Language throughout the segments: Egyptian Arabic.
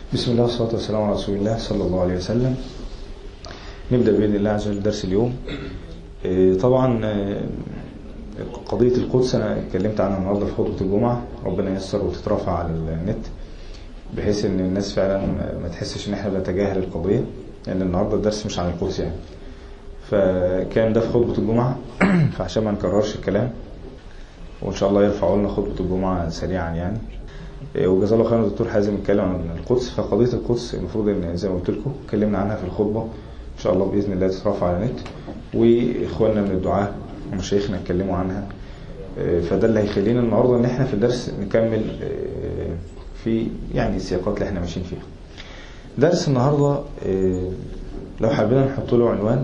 بسم الله والصلاة والسلام على رسول الله صلى الله عليه وسلم نبدأ بإذن الله عز وجل درس اليوم طبعا قضية القدس أنا اتكلمت عنها النهاردة في خطبة الجمعة ربنا ييسر وتترفع على النت بحيث ان الناس فعلا ما تحسش ان احنا بنتجاهل القضية لان النهاردة الدرس مش عن القدس يعني فكان ده في خطبة الجمعة فعشان ما نكررش الكلام وان شاء الله يرفعوا لنا خطبة الجمعة سريعا يعني وجزاه الله خيرا الدكتور حازم اتكلم عن القدس فقضية القدس المفروض ان زي ما قلت لكم اتكلمنا عنها في الخطبة ان شاء الله باذن الله تترفع على النت واخواننا من الدعاة ومشايخنا اتكلموا عنها فده اللي هيخلينا النهارده ان احنا في الدرس نكمل في يعني السياقات اللي احنا ماشيين فيها درس النهارده لو حبينا نحط له عنوان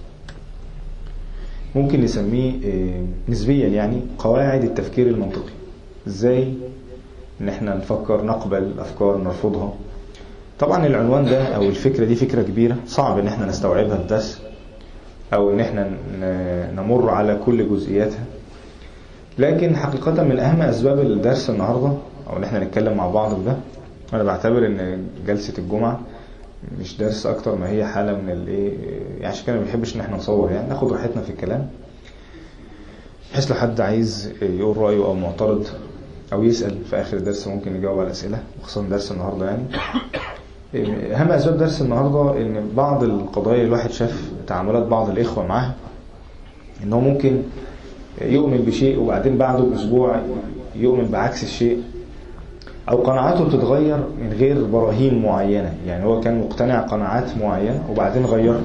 ممكن نسميه نسبيا يعني قواعد التفكير المنطقي ازاي ان احنا نفكر نقبل افكار نرفضها طبعا العنوان ده او الفكرة دي فكرة كبيرة صعب ان احنا نستوعبها في درس او ان احنا نمر على كل جزئياتها لكن حقيقة من اهم اسباب الدرس النهاردة او ان احنا نتكلم مع بعض في ده انا بعتبر ان جلسة الجمعة مش درس اكتر ما هي حالة من الايه يعني عشان كده ما بنحبش ان احنا نصور يعني ناخد راحتنا في الكلام بحيث لو حد عايز يقول رأيه او معترض او يسأل في اخر الدرس ممكن يجاوب على الاسئلة وخصوصا درس النهاردة يعني اهم اسباب درس النهاردة ان بعض القضايا الواحد شاف تعاملات بعض الاخوة معاها ان هو ممكن يؤمن بشيء وبعدين بعده باسبوع يؤمن بعكس الشيء او قناعاته بتتغير من غير براهين معينة يعني هو كان مقتنع قناعات معينة وبعدين غيرها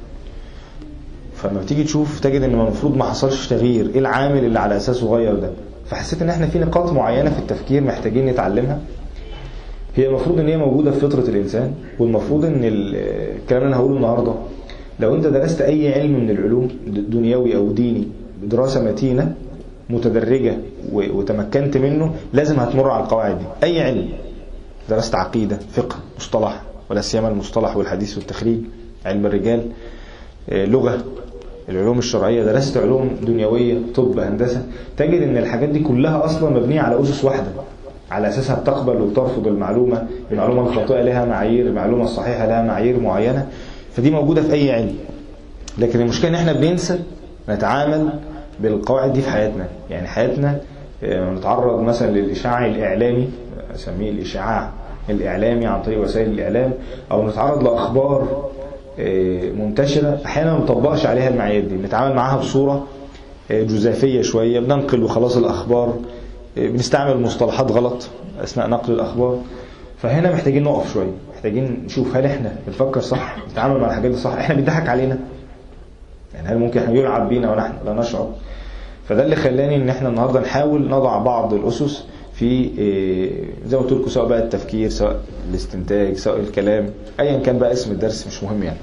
فلما بتيجي تشوف تجد ان المفروض ما حصلش تغيير ايه العامل اللي على اساسه غير ده فحسيت ان احنا في نقاط معينة في التفكير محتاجين نتعلمها هي المفروض ان هي موجودة في فطرة الانسان والمفروض ان الكلام اللي انا هقوله النهاردة لو انت درست اي علم من العلوم دنيوي او ديني بدراسة متينة متدرجة وتمكنت منه لازم هتمر على القواعد دي اي علم درست عقيدة فقه مصطلح ولا سيما المصطلح والحديث والتخريج علم الرجال لغة العلوم الشرعية درست علوم دنيوية طب هندسة تجد ان الحاجات دي كلها اصلا مبنية على اسس واحدة على اساسها بتقبل وترفض المعلومة المعلومة الخاطئة لها معايير المعلومة الصحيحة لها معايير معينة فدي موجودة في اي علم لكن المشكلة ان احنا بننسى نتعامل بالقواعد دي في حياتنا يعني حياتنا نتعرض مثلا للإشاعة الإعلامي أسميه الإشاعة الإعلامي عن طريق وسائل الإعلام أو نتعرض لأخبار منتشرة أحيانا ما نطبقش عليها المعايير دي بنتعامل معاها بصورة جزافية شوية بننقل وخلاص الأخبار بنستعمل مصطلحات غلط أثناء نقل الأخبار فهنا محتاجين نقف شوية محتاجين نشوف هل احنا بنفكر صح نتعامل مع الحاجات دي صح احنا بيضحك علينا يعني هل ممكن احنا يلعب بينا ونحن لا نشعر فده اللي خلاني ان احنا النهاردة نحاول نضع بعض الاسس في زي ما قلت لكم سواء بقى التفكير سواء الاستنتاج سواء الكلام ايا كان بقى اسم الدرس مش مهم يعني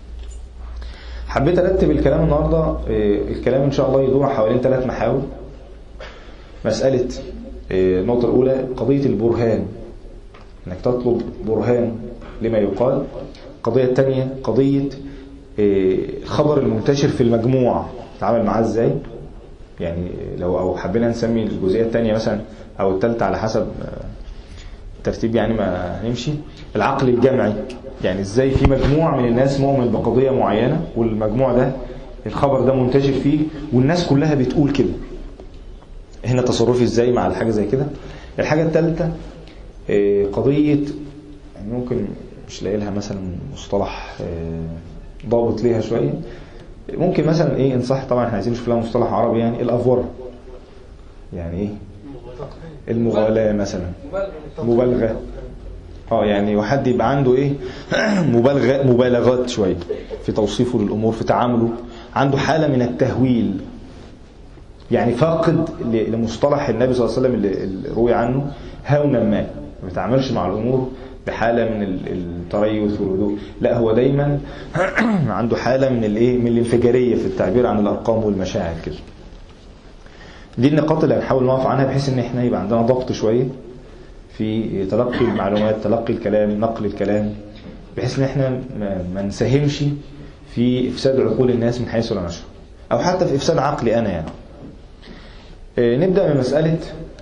حبيت ارتب الكلام النهاردة الكلام ان شاء الله يدور حوالين ثلاث محاور مسألة النقطة الأولى قضية البرهان انك تطلب برهان لما يقال القضية الثانية قضية الخبر المنتشر في المجموع تتعامل معاه ازاي يعني لو او حبينا نسمي الجزئيه الثانيه مثلا او الثالثه على حسب الترتيب يعني ما هنمشي العقل الجمعي يعني ازاي في مجموعه من الناس مؤمن بقضيه معينه والمجموع ده الخبر ده منتشر فيه والناس كلها بتقول كده هنا تصرفي ازاي مع الحاجه زي كده الحاجه الثالثه قضيه يعني ممكن مش لاقي لها مثلا مصطلح ضابط ليها شوية ممكن مثلا ايه ان صح طبعا احنا عايزين نشوف لها مصطلح عربي يعني الافوره يعني ايه المغالاة مثلا مبالغة اه يعني وحد يبقى عنده ايه مبالغة مبالغات شوية في توصيفه للامور في تعامله عنده حالة من التهويل يعني فاقد لمصطلح النبي صلى الله عليه وسلم اللي روي عنه هونا ما ما بيتعاملش مع الامور بحالة من التريث والهدوء لا هو دايما عنده حالة من الايه من الانفجارية في التعبير عن الارقام والمشاعر كده دي النقاط اللي هنحاول نقف عنها بحيث ان احنا يبقى عندنا ضبط شوية في تلقي المعلومات تلقي الكلام نقل الكلام بحيث ان احنا ما نساهمش في افساد عقول الناس من حيث لا نشعر او حتى في افساد عقلي انا يعني نبدأ من مسألة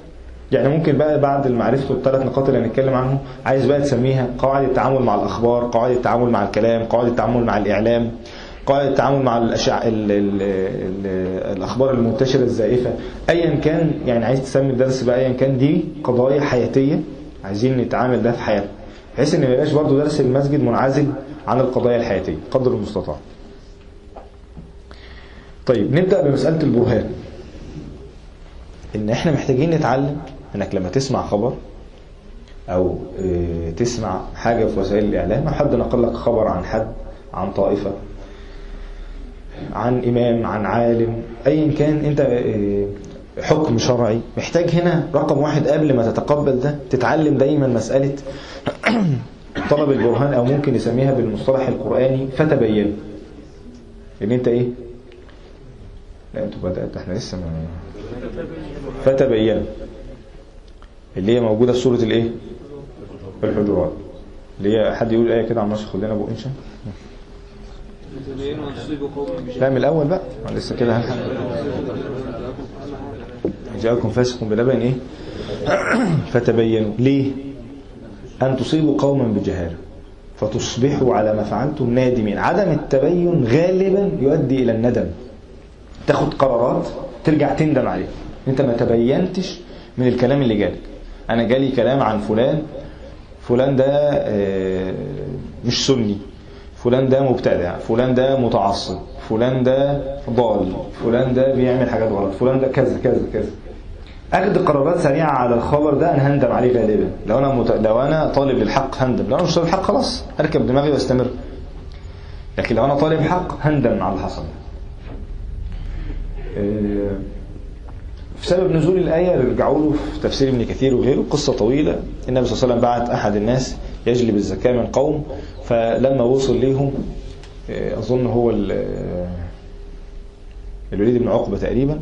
يعني ممكن بقى بعد معرفته الثلاث نقاط اللي هنتكلم عنهم عايز بقى تسميها قواعد التعامل مع الأخبار قواعد التعامل مع الكلام قواعد التعامل مع الإعلام قواعد التعامل مع الأشع... ال... ال... ال... الأخبار المنتشرة الزائفة أيا كان يعني عايز تسمي الدرس بقى أيا كان دي قضايا حياتية عايزين نتعامل ده في حياتنا بحيث ان ما يبقاش برضه درس المسجد منعزل عن القضايا الحياتية قدر المستطاع طيب نبدأ بمسألة البرهان ان احنا محتاجين نتعلم انك لما تسمع خبر او اه تسمع حاجة في وسائل الاعلام او حد نقل لك خبر عن حد عن طائفة عن امام عن عالم ايا كان انت اه حكم شرعي محتاج هنا رقم واحد قبل ما تتقبل ده تتعلم دايما مسألة طلب البرهان او ممكن نسميها بالمصطلح القرآني فتبين ان انت ايه لا انتوا بدأت احنا لسه ما فتبين اللي هي موجودة في سورة الايه الحجرات اللي هي حد يقول ايه كده عن مصر خلينا ابو انشا لا من الاول بقى لسه كده جاءكم فاسق بنبأ ايه فتبينوا ليه ان تصيبوا قوما بجهاله فتصبحوا على ما فعلتم نادمين عدم التبين غالبا يؤدي الى الندم تاخد قرارات ترجع تندم عليه انت ما تبينتش من الكلام اللي جالك انا جالي كلام عن فلان فلان ده مش سني فلان ده مبتدع فلان ده متعصب فلان ده ضال فلان ده بيعمل حاجات غلط فلان ده كذا كذا كذا اخد قرارات سريعه على الخبر ده انا هندم عليه غالبا لو انا مت... لو انا طالب للحق هندم لو انا مش طالب الحق خلاص اركب دماغي واستمر لكن لو انا طالب حق هندم على اللي حصل في سبب نزول الآية رجعوا له في تفسير ابن كثير وغيره قصة طويلة النبي صلى الله عليه وسلم بعت أحد الناس يجلب الزكاة من قوم فلما وصل ليهم أظن هو الوليد بن عقبة تقريبا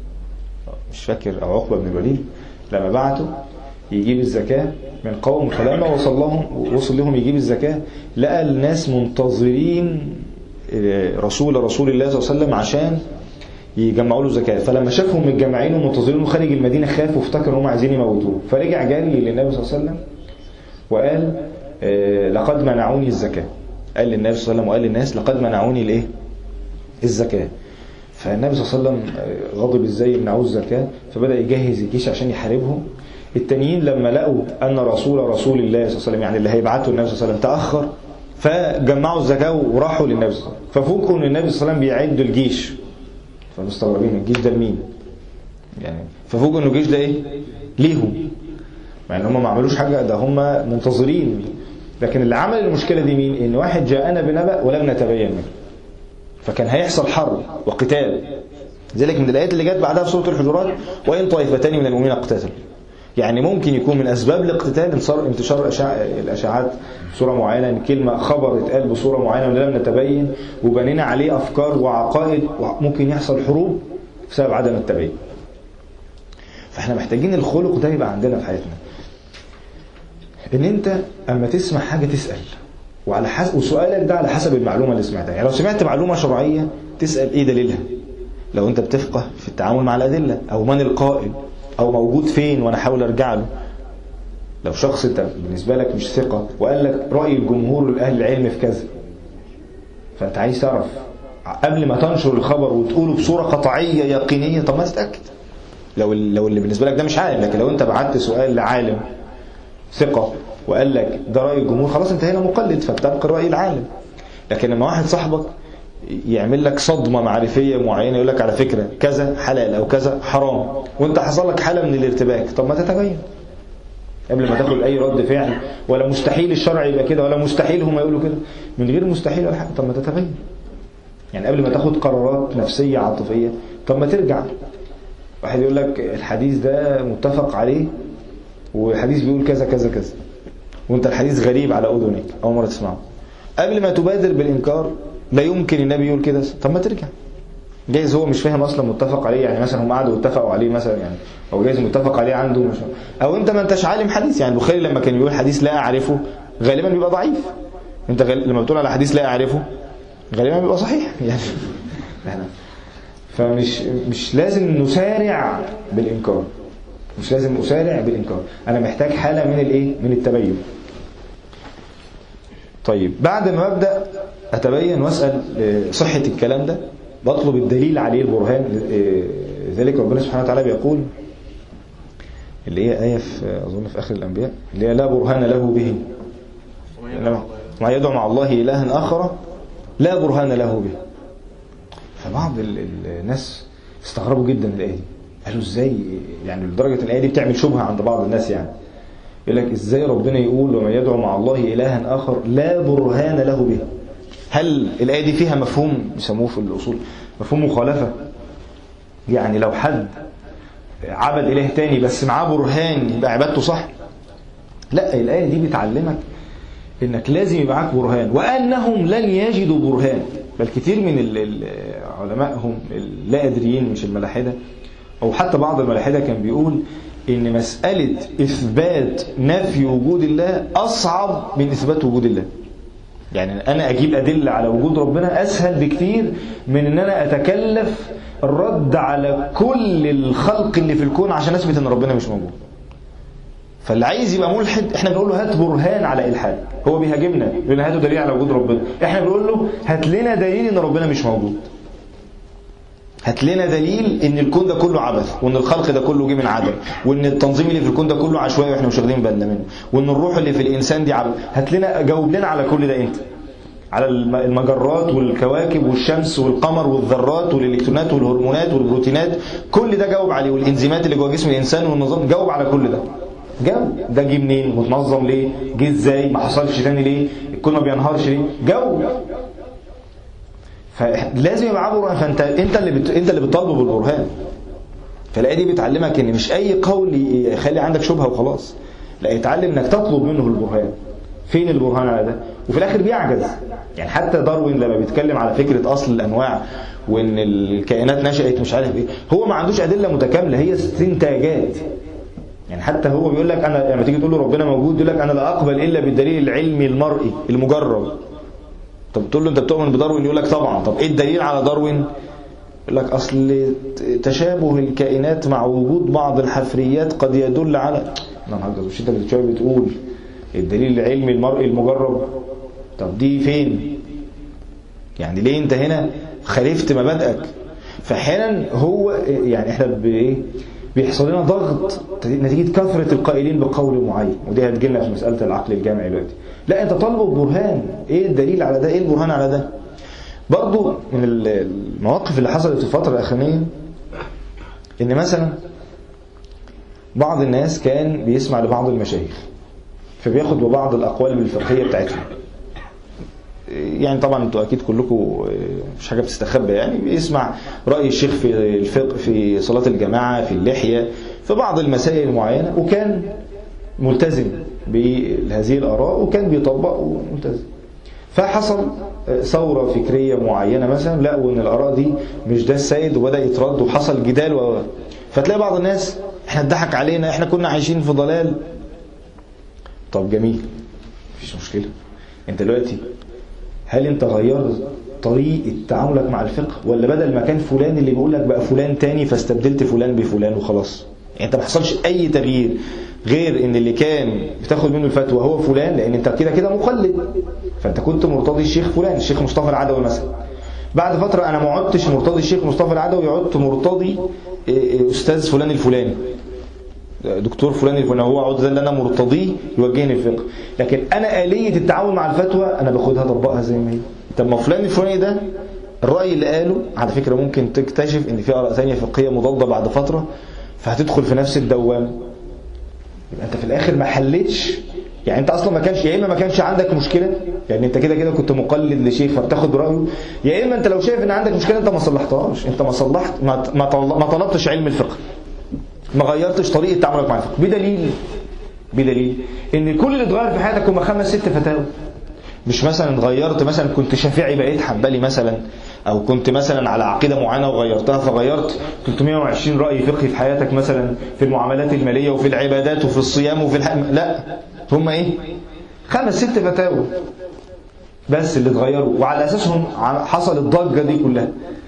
مش فاكر أو عقبة بن الوليد لما بعته يجيب الزكاة من قوم فلما وصل لهم وصل لهم يجيب الزكاة لقى الناس منتظرين رسول رسول الله صلى الله عليه وسلم عشان يجمعوا له زكاة فلما شافهم متجمعين ومنتظرين خارج المدينة خاف وافتكر انهم عايزين يموتوه فرجع جاري للنبي صلى الله عليه وسلم وقال آه لقد منعوني الزكاة قال للنبي صلى الله عليه وسلم وقال للناس لقد منعوني الايه الزكاة فالنبي صلى الله عليه وسلم غضب ازاي يمنعوه الزكاة فبدأ يجهز الجيش عشان يحاربهم التانيين لما لقوا ان رسول رسول الله صلى الله عليه وسلم يعني اللي هيبعته النبي صلى الله عليه وسلم تأخر فجمعوا الزكاة وراحوا للنبي صلى الله عليه وسلم ففوقوا ان النبي صلى الله عليه وسلم بيعد الجيش فمستغربين الجيش ده لمين يعني ففوجئوا انه الجيش ده ايه ليهم مع ان هم ما عملوش حاجه ده هم منتظرين لكن اللي عمل المشكله دي مين ان واحد جاءنا بنبأ ولم نتبين منه فكان هيحصل حرب وقتال ذلك من الايات اللي جت بعدها في سوره الحجرات وان طائفتان من المؤمنين اقتتلوا يعني ممكن يكون من اسباب الاقتتال انتشار الاشاعات بصوره معينه ان كلمه خبر اتقال بصوره معينه ولم نتبين وبنينا عليه افكار وعقائد وممكن يحصل حروب بسبب عدم التبين فاحنا محتاجين الخلق ده يبقى عندنا في حياتنا ان انت اما تسمع حاجه تسال وعلى حسب وسؤالك ده على حسب المعلومه اللي سمعتها يعني لو سمعت معلومه شرعيه تسال ايه دليلها لو انت بتفقه في التعامل مع الادله او من القائل او موجود فين وانا احاول ارجع له لو شخص انت بالنسبة لك مش ثقة وقال لك رأي الجمهور الأهل العلم في كذا فانت عايز تعرف قبل ما تنشر الخبر وتقوله بصورة قطعية يقينية طب ما تتأكد لو لو اللي بالنسبة لك ده مش عالم لكن لو انت بعت سؤال لعالم ثقة وقال لك ده رأي الجمهور خلاص انت هنا مقلد فبتبقى رأي العالم لكن لما واحد صاحبك يعمل لك صدمة معرفية معينة يقول لك على فكرة كذا حلال أو كذا حرام وانت حصل لك حالة من الارتباك طب ما تتبين قبل ما تاخد أي رد فعل ولا مستحيل الشرع يبقى كده ولا مستحيل هم يقولوا كده من غير مستحيل ولا حاجة طب ما تتبين يعني قبل ما تاخد قرارات نفسية عاطفية طب ما ترجع واحد يقول لك الحديث ده متفق عليه والحديث بيقول كذا كذا كذا وانت الحديث غريب على أذنك أول مرة تسمعه قبل ما تبادر بالإنكار لا يمكن النبي يقول كده طب ما ترجع جايز هو مش فاهم اصلا متفق عليه يعني مثلا هم قعدوا واتفقوا عليه مثلا يعني او جايز متفق عليه عنده مش او انت ما انتش عالم حديث يعني البخاري لما كان بيقول حديث لا اعرفه غالبا بيبقى ضعيف انت غال... لما بتقول على حديث لا اعرفه غالبا بيبقى صحيح يعني فمش مش لازم نسارع بالانكار مش لازم اسارع بالانكار انا محتاج حاله من الايه من التبين طيب بعد ما ابدا اتبين واسال صحه الكلام ده بطلب الدليل عليه البرهان لذلك ربنا سبحانه وتعالى بيقول اللي هي آية في أظن في آخر الأنبياء اللي هي لا برهان له به ما يدعو مع الله إلها آخر لا برهان له به فبعض الناس استغربوا جدا الآية دي قالوا ازاي يعني لدرجة الآية دي بتعمل شبهة عند بعض الناس يعني يقول لك ازاي ربنا يقول وما يدعو مع الله إلها آخر لا برهان له به هل الآية دي فيها مفهوم يسموه في الأصول مفهوم مخالفة يعني لو حد عبد إله تاني بس معاه برهان يبقى عبادته صح لا الآية دي بتعلمك انك لازم يبقى معاك برهان وانهم لن يجدوا برهان بل كتير من علمائهم اللا ادريين مش الملاحده او حتى بعض الملاحده كان بيقول ان مساله اثبات نفي وجود الله اصعب من اثبات وجود الله يعني انا اجيب ادله على وجود ربنا اسهل بكتير من ان انا اتكلف الرد على كل الخلق اللي في الكون عشان اثبت ان ربنا مش موجود فاللي عايز يبقى ملحد احنا بنقول له هات برهان على الحاد هو بيهاجمنا بيقول هاتوا دليل على وجود ربنا احنا بنقول له هات لنا دليل ان ربنا مش موجود هات لنا دليل ان الكون ده كله عبث وان الخلق ده كله جه من عدم وان التنظيم اللي في الكون ده كله عشوائي واحنا مش واخدين بالنا منه وان الروح اللي في الانسان دي عبث هات لنا جاوب لنا على كل ده انت على المجرات والكواكب والشمس والقمر والذرات والالكترونات والهرمونات والبروتينات كل ده جاوب عليه والانزيمات اللي جوه جسم الانسان والنظام جاوب على كل ده جاوب ده جه منين متنظم ليه جه ازاي ما حصلش تاني ليه الكون ما بينهارش ليه جاوب فلازم يبقى معاه برهان فانت انت اللي بت... انت اللي بتطالبه بالبرهان فالايه دي بتعلمك ان مش اي قول يخلي عندك شبهه وخلاص لا يتعلم انك تطلب منه البرهان فين البرهان على ده وفي الاخر بيعجز يعني حتى داروين لما بيتكلم على فكره اصل الانواع وان الكائنات نشات مش عارف ايه هو ما عندوش ادله متكامله هي استنتاجات يعني حتى هو بيقول لك انا لما تيجي تقول له ربنا موجود يقول لك انا لا اقبل الا بالدليل العلمي المرئي المجرب طب تقول له انت بتؤمن بداروين يقول لك طبعا طب ايه الدليل على داروين يقول لك اصل تشابه الكائنات مع وجود بعض الحفريات قد يدل على انا هجز مش انت بتشابه بتقول الدليل العلمي المرئي المجرب طب دي فين يعني ليه انت هنا خالفت مبادئك فاحيانا هو يعني احنا بايه بيحصل لنا ضغط نتيجة كثرة القائلين بقول معين ودي هتجيلنا في مسألة العقل الجامعي دلوقتي لا انت طالبه برهان ايه الدليل على ده ايه البرهان على ده برضو من المواقف اللي حصلت في الفترة الأخرانية ان مثلا بعض الناس كان بيسمع لبعض المشايخ فبياخد ببعض الأقوال الفقهية بتاعتهم يعني طبعا انتوا اكيد كلكم مش حاجه بتستخبى يعني بيسمع راي الشيخ في الفقه في صلاه الجماعه في اللحيه في بعض المسائل المعينه وكان ملتزم بهذه الاراء وكان بيطبق وملتزم فحصل ثورة فكرية معينة مثلا لقوا ان الاراء دي مش ده السيد وبدأ يترد وحصل جدال و... فتلاقي بعض الناس احنا اتضحك علينا احنا كنا عايشين في ضلال طب جميل مفيش مشكلة انت دلوقتي هل انت غيرت طريقة تعاملك مع الفقه ولا بدل ما كان فلان اللي بيقول لك بقى فلان تاني فاستبدلت فلان بفلان وخلاص يعني انت ما حصلش اي تغيير غير ان اللي كان بتاخد منه الفتوى هو فلان لان انت كده كده مقلد فانت كنت مرتضي الشيخ فلان الشيخ مصطفى العدوي مثلا بعد فترة انا ما عدتش مرتضي الشيخ مصطفى العدوي عدت مرتضي استاذ فلان الفلاني دكتور فلان الفلاني هو عضو ده اللي انا مرتضيه يوجهني الفقه لكن انا آلية التعامل مع الفتوى انا باخدها اطبقها زي ما هي طب ما فلان الفلاني ده الرأي اللي قاله على فكرة ممكن تكتشف ان في آراء ثانية فقهية مضادة بعد فترة فهتدخل في نفس الدوامة يبقى انت في الاخر ما حلتش يعني انت اصلا ما كانش يا اما ما كانش عندك مشكله يعني انت كده كده كنت مقلد لشيخ فبتاخد برايه يا اما انت لو شايف ان عندك مشكله انت ما صلحتهاش انت ما صلحت ما ما طلبتش علم الفقه ما غيرتش طريقه تعاملك مع الفقه بدليل بدليل ان كل اللي اتغير في حياتك هم خمس ست فتاوى مش مثلا غيرت مثلا كنت شافعي بقيت حنبلي مثلا او كنت مثلا على عقيده معينه وغيرتها فغيرت 320 راي فقهي في حياتك مثلا في المعاملات الماليه وفي العبادات وفي الصيام وفي الح... لا هم ايه خمس ست فتاوى بس اللي اتغيروا وعلى اساسهم حصل الضجه دي كلها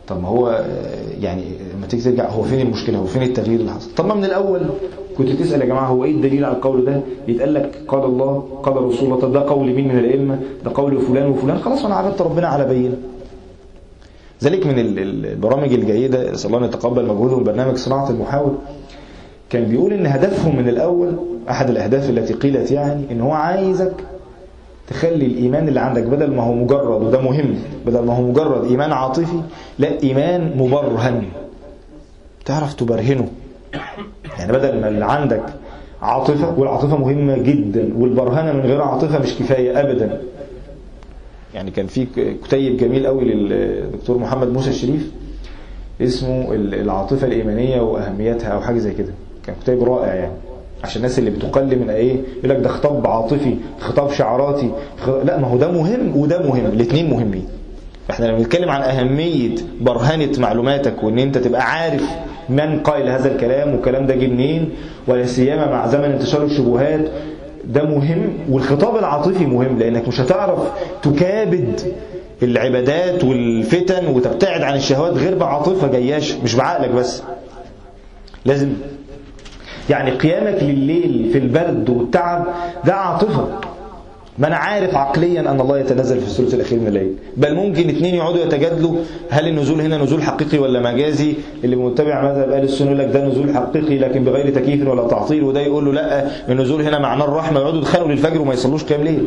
طب ما هو يعني لما تيجي ترجع هو فين المشكله هو فين التغيير اللي حصل طب ما من الاول كنت تسال يا جماعه هو ايه الدليل على القول ده يتقال لك قال الله قال رسول الله طب ده قول مين من الائمه ده قول فلان وفلان خلاص انا عرفت ربنا على بينه ذلك من البرامج الجيده اسال الله ان يتقبل مجهودهم برنامج صناعه المحاور كان بيقول ان هدفهم من الاول احد الاهداف التي قيلت يعني ان هو عايزك تخلي الإيمان اللي عندك بدل ما هو مجرد وده مهم بدل ما هو مجرد إيمان عاطفي لا إيمان مبرهن تعرف تبرهنه يعني بدل ما اللي عندك عاطفة والعاطفة مهمة جدا والبرهنة من غير عاطفة مش كفاية أبدا يعني كان في كتيب جميل قوي للدكتور محمد موسى الشريف اسمه العاطفة الإيمانية وأهميتها أو حاجة زي كده كان كتيب رائع يعني عشان الناس اللي بتقل من ايه يقول لك ده خطاب عاطفي خطاب شعاراتي خطاب... لا ما هو ده مهم وده مهم الاثنين مهمين احنا لما بنتكلم عن اهميه برهنه معلوماتك وان انت تبقى عارف من قائل هذا الكلام والكلام ده جه منين ولا سيما مع زمن انتشار الشبهات ده مهم والخطاب العاطفي مهم لانك مش هتعرف تكابد العبادات والفتن وتبتعد عن الشهوات غير بعاطفه جياش مش بعقلك بس لازم يعني قيامك لليل في البرد والتعب ده عاطفة ما انا عارف عقليا ان الله يتنزل في الثلث الاخير من الليل بل ممكن اثنين يقعدوا يتجادلوا هل النزول هنا نزول حقيقي ولا مجازي اللي متبع مذهب اهل السنه يقول لك ده نزول حقيقي لكن بغير تكييف ولا تعطيل وده يقول له لا النزول هنا معناه الرحمه يقعدوا يتخانقوا للفجر وما يصلوش قيام ليل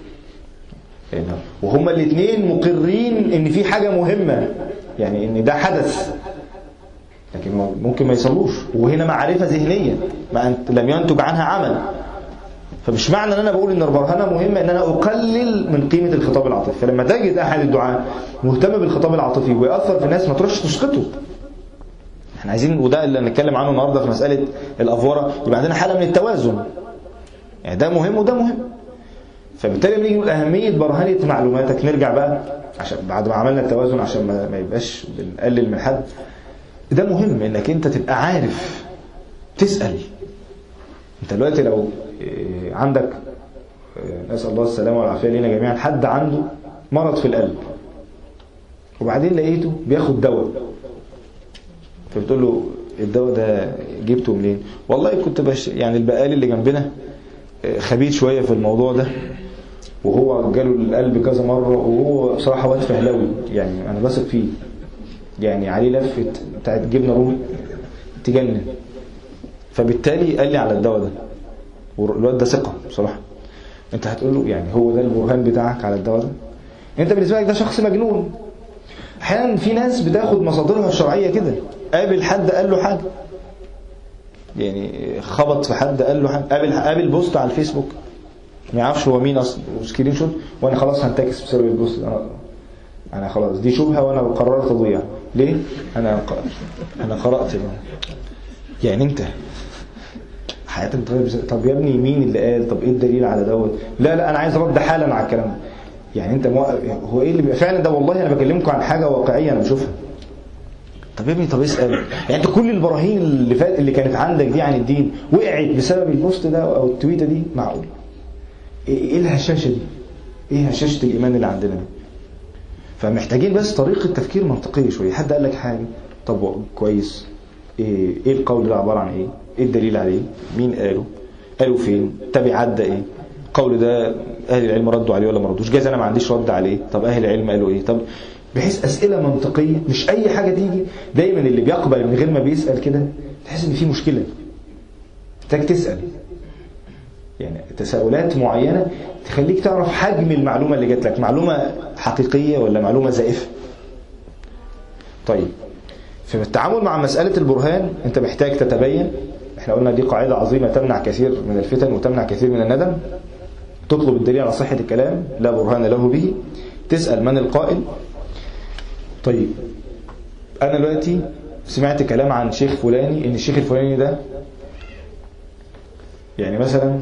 وهما الاثنين مقرين ان في حاجه مهمه يعني ان ده حدث لكن ممكن ما يصلوش وهنا معرفة ذهنية ما أنت لم ينتج عنها عمل فمش معنى ان انا بقول ان البرهنه مهمه ان انا اقلل من قيمه الخطاب العاطفي فلما تجد احد الدعاء مهتم بالخطاب العاطفي ويأثر في الناس ما تروحش تسقطه احنا عايزين وده اللي هنتكلم عنه النهارده في مساله الافوره يبقى عندنا حاله من التوازن يعني ده مهم وده مهم فبالتالي بنيجي نقول اهميه برهنه معلوماتك نرجع بقى عشان بعد ما عملنا التوازن عشان ما يبقاش بنقلل من حد ده مهم انك انت تبقى عارف تسأل انت دلوقتي لو عندك نسأل الله السلامة والعافية لنا جميعا حد عنده مرض في القلب وبعدين لقيته بياخد دواء فبتقول له الدواء ده جبته منين والله كنت بش يعني البقال اللي جنبنا خبير شوية في الموضوع ده وهو جاله القلب كذا مرة وهو صراحة واد فهلوي يعني أنا بثق فيه يعني عليه لفة بتاعت جبنة رومي تجنن فبالتالي قال لي على الدواء ده والواد ده ثقة بصراحة انت هتقول له يعني هو ده البرهان بتاعك على الدواء ده انت بالنسبة لك ده شخص مجنون احيانا في ناس بتاخد مصادرها الشرعية كده قابل حد قال له حاجة يعني خبط في حد قال له حاجة قابل قابل بوست على الفيسبوك ما يعرفش هو مين اصلا وسكرين شوت وانا خلاص هنتكس بسبب البوست ده انا انا خلاص دي شبهه وانا قررت اضيع ليه انا ق... انا قرات يعني انت حياتك طيب طب يا ابني مين اللي قال طب ايه الدليل على دوت لا لا انا عايز رد حالا على الكلام ده يعني انت مو... هو ايه اللي بي... فعلا ده والله انا بكلمكم عن حاجه واقعيه انا بشوفها طب يا ابني طب اسال يعني انت كل البراهين اللي فات اللي كانت عندك دي عن الدين وقعت بسبب البوست ده او التويته دي معقول ايه الهشاشه دي ايه هشاشه الايمان اللي عندنا دي فمحتاجين بس طريقة تفكير منطقية شوية حد قال لك حاجة طب كويس ايه, إيه القول ده عبارة عن ايه ايه الدليل عليه مين قاله قالوا فين تبع عدى ايه القول ده اهل العلم ردوا عليه ولا ما ردوش جايز انا ما عنديش رد عليه طب اهل العلم قالوا ايه طب بحيث اسئله منطقيه مش اي حاجه تيجي دايما اللي بيقبل من غير ما بيسال كده تحس ان في مشكله محتاج تسال يعني تساؤلات معينة تخليك تعرف حجم المعلومة اللي جات لك معلومة حقيقية ولا معلومة زائفة طيب في التعامل مع مسألة البرهان انت محتاج تتبين احنا قلنا دي قاعدة عظيمة تمنع كثير من الفتن وتمنع كثير من الندم تطلب الدليل على صحة الكلام لا برهان له به تسأل من القائل طيب انا دلوقتي سمعت كلام عن شيخ فلاني ان الشيخ الفلاني ده يعني مثلا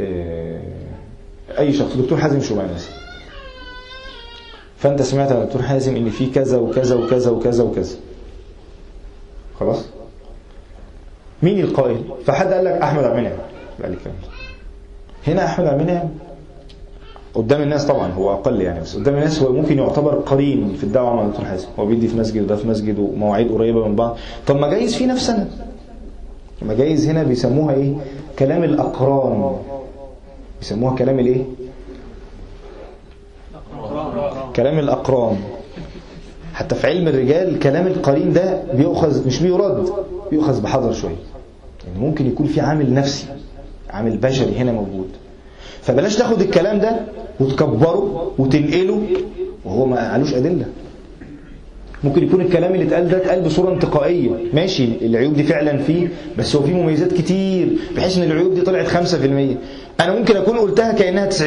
اي شخص دكتور حازم شومان مثلا فانت سمعت عن دكتور حازم ان في كذا وكذا وكذا وكذا وكذا خلاص مين القائل فحد قال لك احمد عبد المنعم قال لي الكلام هنا احمد عبد المنعم قدام الناس طبعا هو اقل يعني بس قدام الناس هو ممكن يعتبر قرين في الدعوه مع دكتور حازم هو بيدي في مسجد وده في مسجد ومواعيد قريبه من بعض طب ما جايز في نفسنا ما جايز هنا بيسموها ايه كلام الاقران بيسموها كلام الايه كلام الاقران حتى في علم الرجال كلام القرين ده بيؤخذ مش بيرد بيؤخذ بحذر شويه يعني ممكن يكون في عامل نفسي عامل بشري هنا موجود فبلاش تاخد الكلام ده وتكبره وتنقله وهو ما قالوش أدلة ممكن يكون الكلام اللي اتقال ده اتقال بصورة انتقائية ماشي العيوب دي فعلا فيه بس هو فيه مميزات كتير بحيث ان العيوب دي طلعت 5% انا ممكن اكون قلتها كأنها 90%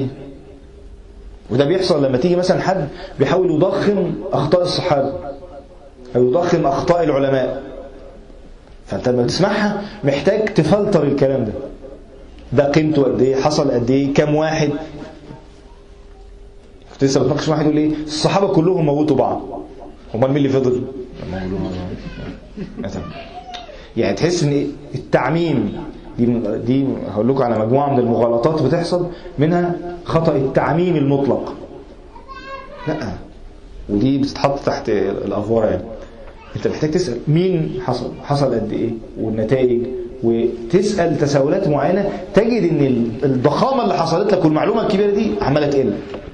وده بيحصل لما تيجي مثلا حد بيحاول يضخم اخطاء الصحابة او يضخم اخطاء العلماء فانت لما تسمعها محتاج تفلتر الكلام ده ده قيمته قد ايه حصل قد ايه كام واحد كنت لسه بتناقش واحد يقول ايه الصحابه كلهم موتوا بعض امال مين اللي فضل مثلا يعني تحس ان التعميم دي دي هقول لكم على مجموعه من المغالطات بتحصل منها خطا التعميم المطلق لا ودي بتتحط تحت الافوار يعني انت محتاج تسال مين حصل حصل قد ايه والنتائج وتسال تساؤلات معينه تجد ان الضخامه اللي حصلت لك والمعلومه الكبيره دي عماله تقل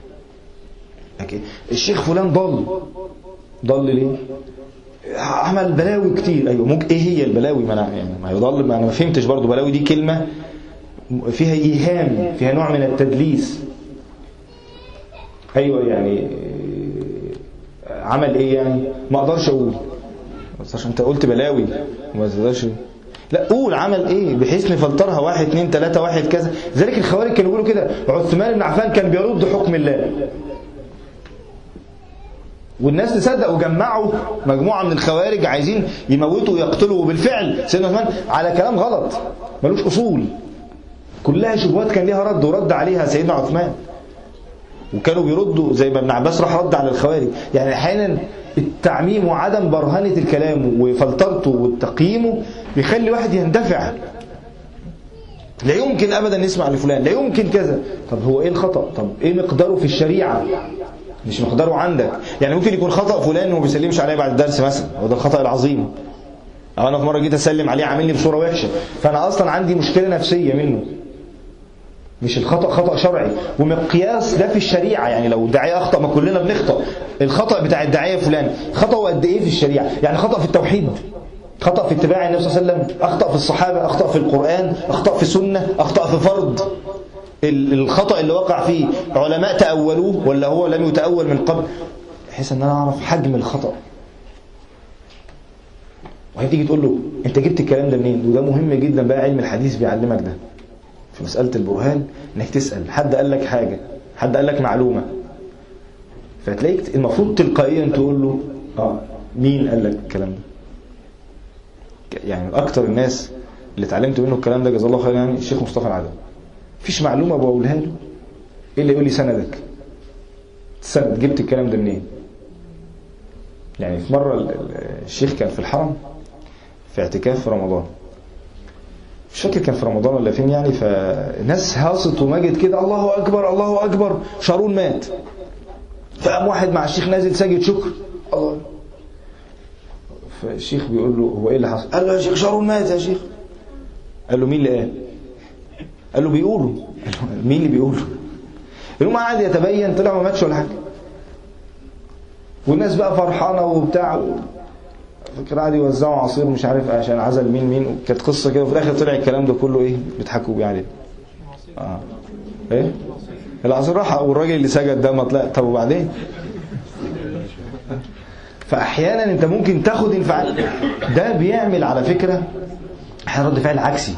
الشيخ فلان ضل ضل ليه عمل بلاوي كتير ايوه ممكن ايه هي البلاوي ما انا يعني ما يضل ما انا ما فهمتش برضو بلاوي دي كلمه فيها ايهام فيها نوع من التدليس ايوه يعني عمل ايه يعني ما اقدرش اقول بس عشان انت قلت بلاوي ما تقدرش لا قول عمل ايه بحيث نفلترها واحد اتنين تلاتة واحد كذا ذلك الخوارج كانوا بيقولوا كده عثمان بن عفان كان بيرد حكم الله والناس تصدق وجمعوا مجموعة من الخوارج عايزين يموتوا ويقتلوا وبالفعل سيدنا عثمان على كلام غلط ملوش أصول كلها شبهات كان ليها رد ورد عليها سيدنا عثمان وكانوا بيردوا زي ما ابن عباس راح رد على الخوارج يعني احيانا التعميم وعدم برهنة الكلام وفلترته وتقييمه بيخلي واحد يندفع لا يمكن ابدا نسمع لفلان لا يمكن كذا طب هو ايه الخطأ طب ايه مقداره في الشريعة مش مقداره عندك يعني ممكن يكون خطأ فلان وما بيسلمش عليا بعد الدرس مثلا هو ده الخطأ العظيم او انا في مرة جيت اسلم عليه عاملني بصورة وحشة فانا اصلا عندي مشكلة نفسية منه مش الخطأ خطأ شرعي ومقياس ده في الشريعة يعني لو الداعية أخطأ ما كلنا بنخطأ الخطأ بتاع الداعية فلان خطأ قد إيه في الشريعة يعني خطأ في التوحيد خطأ في اتباع النبي صلى الله عليه وسلم أخطأ في الصحابة أخطأ في القرآن أخطأ في سنة أخطأ في فرض الخطأ اللي وقع فيه علماء تأولوه ولا هو لم يتأول من قبل بحيث أن أنا أعرف حجم الخطأ وهي تيجي تقول له أنت جبت الكلام ده منين وده مهم جدا بقى علم الحديث بيعلمك ده في مسألة البرهان انك تسأل حد قال لك حاجة حد قال لك معلومة فتلاقيك المفروض تلقائيا تقول له اه مين قال لك الكلام ده يعني من اكتر الناس اللي اتعلمت منه الكلام ده جزاه الله خير يعني الشيخ مصطفى العدوي مفيش معلومة بقولها له الا يقول لي سندك سند جبت الكلام ده منين يعني في مرة الشيخ كان في الحرم في اعتكاف في رمضان مش فاكر كان في رمضان ولا فين يعني فناس هاصت ومجد كده الله اكبر الله اكبر شارون مات فقام واحد مع الشيخ نازل ساجد شكر الله فالشيخ بيقول له هو ايه اللي حصل قال له يا شيخ شارون مات يا شيخ قال له مين اللي قال قال له بيقولوا قال له مين اللي بيقولوا المهم قعد يتبين طلع ما ماتش ولا حاجه والناس بقى فرحانه وبتاع فاكر قعدوا يوزعوا عصير مش عارف عشان عزل مين مين كانت قصه كده وفي الاخر طلع الكلام ده كله ايه بيضحكوا بيه عليه اه ايه العصير راح والراجل اللي سجد ده ما طلع طب وبعدين فاحيانا انت ممكن تاخد انفعال ده بيعمل على فكره احيانا رد فعل عكسي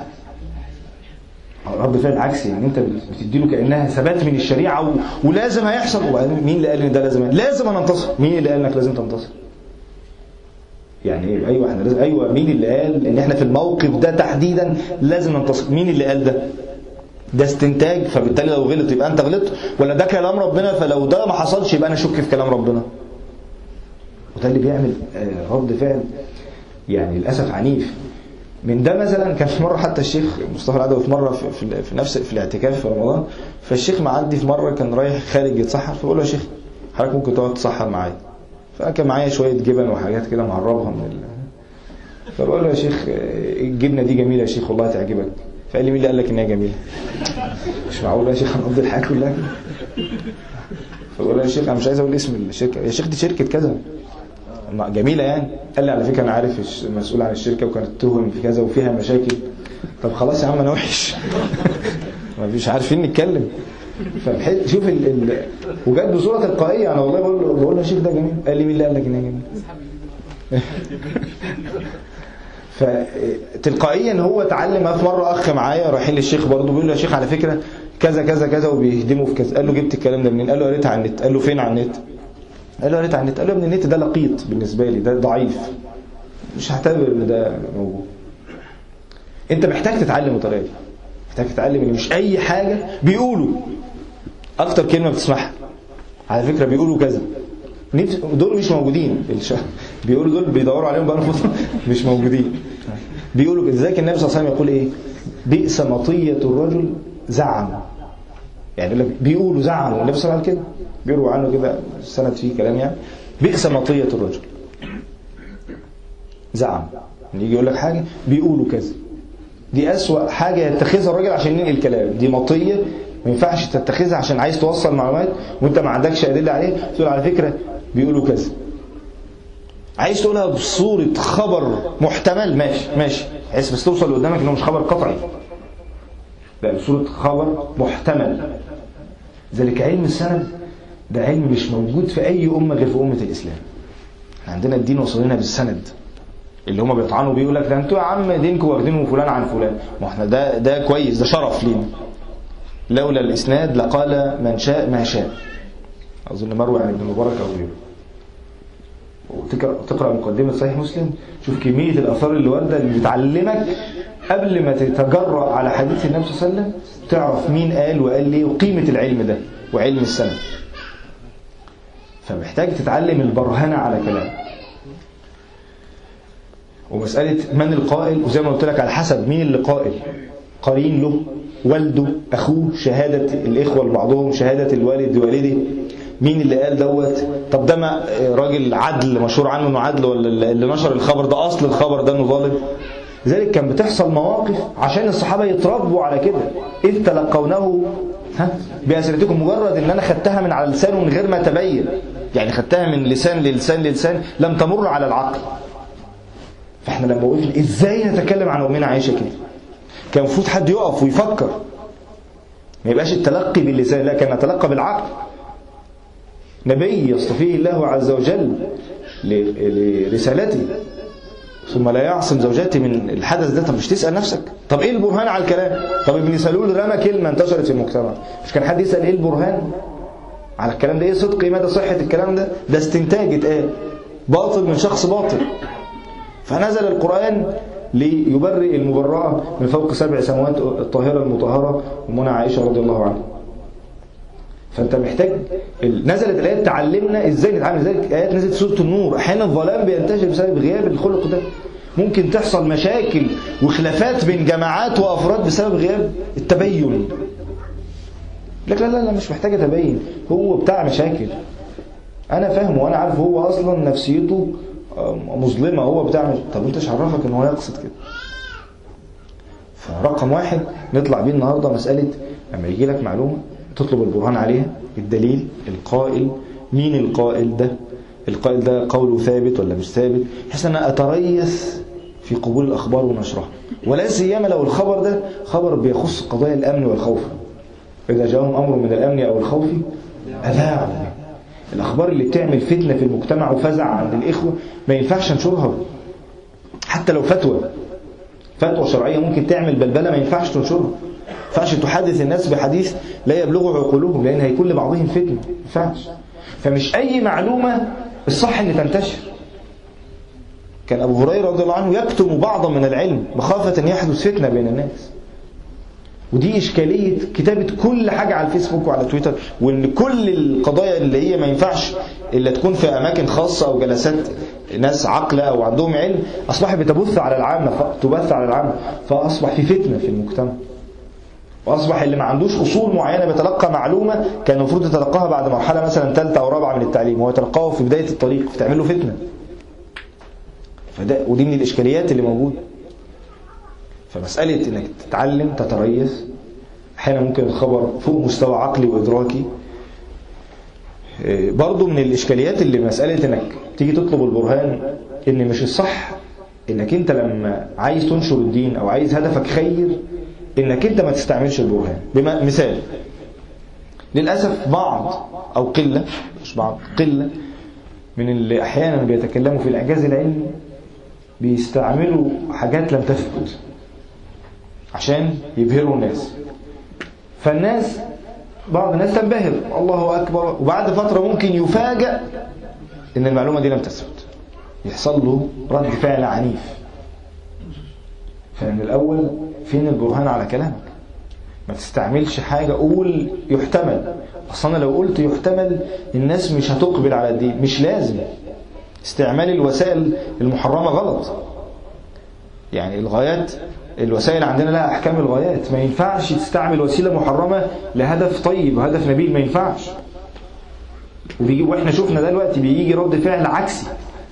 رد فعل عكسي يعني انت بتديله كانها ثبات من الشريعه و... ولازم هيحصل مين اللي قال ان ده لازم لازم انا انتصر مين اللي قال انك لازم تنتصر يعني ايه ايوه احنا لازم ايوه مين اللي قال ان احنا في الموقف ده تحديدا لازم ننتصر مين اللي قال ده ده استنتاج فبالتالي لو غلط يبقى انت غلطت ولا ده كلام ربنا فلو ده ما حصلش يبقى انا اشك في كلام ربنا وده اللي بيعمل رد فعل يعني للاسف عنيف من ده مثلا كان في مره حتى الشيخ مصطفى العدوي في مره في, في, في نفس في الاعتكاف في رمضان فالشيخ معدي في مره كان رايح خارج يتسحر فبقول له يا شيخ حضرتك ممكن تقعد تسحر معايا فكان معايا شويه جبن وحاجات كده معربها من ال... فبقول له يا شيخ الجبنه دي جميله يا شيخ والله تعجبك فقال لي مين اللي قال لك ان هي جميله مش معقول يا شيخ هنقضي الحياه كلها كده فبقول له يا شيخ انا مش عايز اقول اسم الشركه يا شيخ دي شركه كذا جميله يعني قال لي على فكره انا عارف المسؤول عن الشركه وكانت تهم في كذا وفيها مشاكل طب خلاص يا عم انا وحش ما فيش عارفين نتكلم فبحيث شوف ال... ال... وجت بصوره تلقائيه انا والله بقول له بقول له يا شيخ ده جميل قال لي مين اللي قال لك ان هي جميله فتلقائيا هو اتعلم في مره اخ معايا رايحين للشيخ برضه بيقول له يا شيخ على فكره كذا كذا كذا وبيهدموا في كذا قال له جبت الكلام ده منين قال له قريتها على النت قال له فين على النت قال له قريت على النت قال له يا ابن النت ده لقيط بالنسبه لي ده ضعيف مش هعتبر ان ده موجود انت محتاج تتعلم الطريقه دي محتاج تتعلم ان مش اي حاجه بيقولوا اكتر كلمه بتسمعها على فكره بيقولوا كذا دول مش موجودين بيقولوا دول بيدوروا عليهم بقى فتره مش موجودين بيقولوا لذلك النبي صلى الله عليه وسلم يقول ايه بئس مطيه الرجل زعم يعني يقول لك بيقولوا زعموا النبي صلى الله عليه وسلم كده بيرووا عنه كده السند فيه كلام يعني بئس مطيه الرجل زعم يجي يقول لك حاجه بيقولوا كذا دي أسوأ حاجة يتخذها الراجل عشان ينقل كلام دي مطية ما ينفعش تتخذها عشان عايز توصل معلومات وانت ما عندكش أدلة عليه تقول على فكرة بيقولوا كذا عايز تقولها بصورة خبر محتمل ماشي ماشي عايز بس توصل قدامك انه مش خبر قطعي ده بصورة خبر محتمل ذلك علم السند ده علم مش موجود في أي أمة غير في أمة الإسلام احنا عندنا الدين وصل لنا بالسند اللي هم بيطعنوا بيقول لك ده انتوا يا عم دينكم واخدينه فلان عن فلان ما احنا ده ده كويس ده شرف لينا لولا الاسناد لقال من شاء ما شاء اظن مروي عن ابن المبارك او غيره وتقرا تقرا مقدمه صحيح مسلم شوف كميه الاثار اللي وارده اللي بتعلمك قبل ما تتجرأ على حديث النبي صلى الله عليه وسلم تعرف مين قال وقال ليه وقيمه العلم ده وعلم السند فمحتاج تتعلم البرهنه على كلام ومسألة من القائل وزي ما قلت لك على حسب مين اللي قائل قرين له والده أخوه شهادة الإخوة لبعضهم شهادة الوالد والده مين اللي قال دوت طب ده ما راجل عدل مشهور عنه انه عدل ولا اللي نشر الخبر ده اصل الخبر ده انه ظالم لذلك كان بتحصل مواقف عشان الصحابه يتربوا على كده اذ تلقونه ها بأسئلتكم مجرد ان انا خدتها من على لسانه من غير ما تبين يعني خدتها من لسان للسان للسان لم تمر على العقل فاحنا لما قلنا ازاي نتكلم عن امنا عائشه كده كان المفروض حد يقف ويفكر ما يبقاش التلقي باللسان لا كان نتلقى بالعقل نبي يصطفيه الله عز وجل لرسالته ثم لا يعصم زوجاتي من الحدث ده طب مش تسأل نفسك طب ايه البرهان على الكلام طب ابن سلول رمى كلمة انتشرت في المجتمع مش كان حد يسأل ايه البرهان على الكلام ده ايه صدق مدى صحة الكلام ده ده استنتاج اتقال باطل من شخص باطل فنزل القرآن ليبرئ المبرأة من فوق سبع سماوات الطاهرة المطهرة ومنى عائشة رضي الله عنها فانت محتاج نزلت الايات تعلمنا ازاي نتعامل ازاي ايات نزلت سوره النور احيانا الظلام بينتشر بسبب غياب الخلق ده ممكن تحصل مشاكل وخلافات بين جماعات وافراد بسبب غياب التبين لك لا لا لا مش محتاج تبين هو بتاع مشاكل انا فاهمه وانا عارف هو اصلا نفسيته مظلمه هو بتاع مش... طب انت عرفك ان هو يقصد كده فرقم واحد نطلع بيه النهارده مساله لما يجي لك معلومه تطلب البرهان عليها الدليل القائل مين القائل ده القائل ده قوله ثابت ولا مش ثابت بحيث ان انا اتريث في قبول الاخبار ونشرها ولا سيما لو الخبر ده خبر بيخص قضايا الامن والخوف اذا جاءهم امر من الامن او الخوف اذاعوا الاخبار اللي بتعمل فتنه في المجتمع وفزع عند الاخوه ما ينفعش ننشرها حتى لو فتوى فتوى شرعيه ممكن تعمل بلبله ما ينفعش تنشرها ما ينفعش تحدث الناس بحديث لا يبلغ عقولهم لان هيكون لبعضهم فتنه ما ينفعش فمش اي معلومه الصح ان تنتشر كان ابو هريره رضي الله عنه يكتم بعضا من العلم مخافه ان يحدث فتنه بين الناس ودي إشكالية كتابة كل حاجة على الفيسبوك وعلى تويتر وإن كل القضايا اللي هي ما ينفعش إلا تكون في أماكن خاصة أو جلسات ناس عقلة أو عندهم علم أصبحت بتبث على العامة تبث على العامة فأصبح في فتنة في المجتمع وأصبح اللي ما عندوش أصول معينة بيتلقى معلومة كان المفروض يتلقاها بعد مرحلة مثلا ثالثة أو رابعة من التعليم وهو يتلقاها في بداية الطريق فتعمل له فتنة فده ودي من الإشكاليات اللي موجودة فمسألة إنك تتعلم تتريث أحيانا ممكن الخبر فوق مستوى عقلي وإدراكي برضو من الإشكاليات اللي مسألة إنك تيجي تطلب البرهان إن مش الصح إنك أنت لما عايز تنشر الدين أو عايز هدفك خير إنك أنت ما تستعملش البرهان بما مثال للأسف بعض أو قلة مش بعض قلة من اللي أحيانا بيتكلموا في الإعجاز العلمي بيستعملوا حاجات لم تثبت عشان يبهروا الناس فالناس بعض الناس تنبهر الله أكبر وبعد فترة ممكن يفاجأ إن المعلومة دي لم تثبت يحصل له رد فعل عنيف فمن الأول فين البرهان على كلامك ما تستعملش حاجة قول يحتمل أصلا لو قلت يحتمل الناس مش هتقبل على الدين مش لازم استعمال الوسائل المحرمة غلط يعني الغايات الوسائل عندنا لها أحكام الغايات ما ينفعش تستعمل وسيلة محرمة لهدف طيب وهدف نبيل ما ينفعش وبيجي واحنا شفنا ده دلوقتي بيجي رد فعل عكسي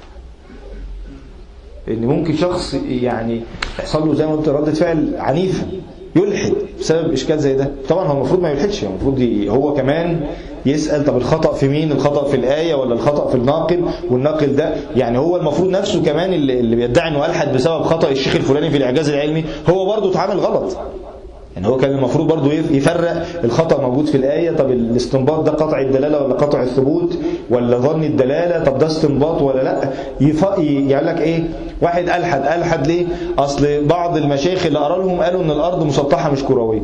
ان ممكن شخص يعني يحصل له زي ما قلت ردة فعل عنيفة يلحد بسبب اشكال زي ده طبعا هو المفروض ما يلحدش يعني المفروض هو كمان يسأل طب الخطأ في مين الخطأ في الآية ولا الخطأ في الناقل والناقل ده يعني هو المفروض نفسه كمان اللي, اللي بيدعي انه ألحد بسبب خطأ الشيخ الفلاني في الإعجاز العلمي هو برضه اتعامل غلط يعني هو كان المفروض برضه يفرق الخطأ موجود في الآية طب الاستنباط ده قطع الدلالة ولا قطع الثبوت ولا ظن الدلالة طب ده استنباط ولا لا يف... يقول لك ايه واحد ألحد ألحد ليه أصل بعض المشايخ اللي قرا لهم قالوا ان الأرض مسطحة مش كروية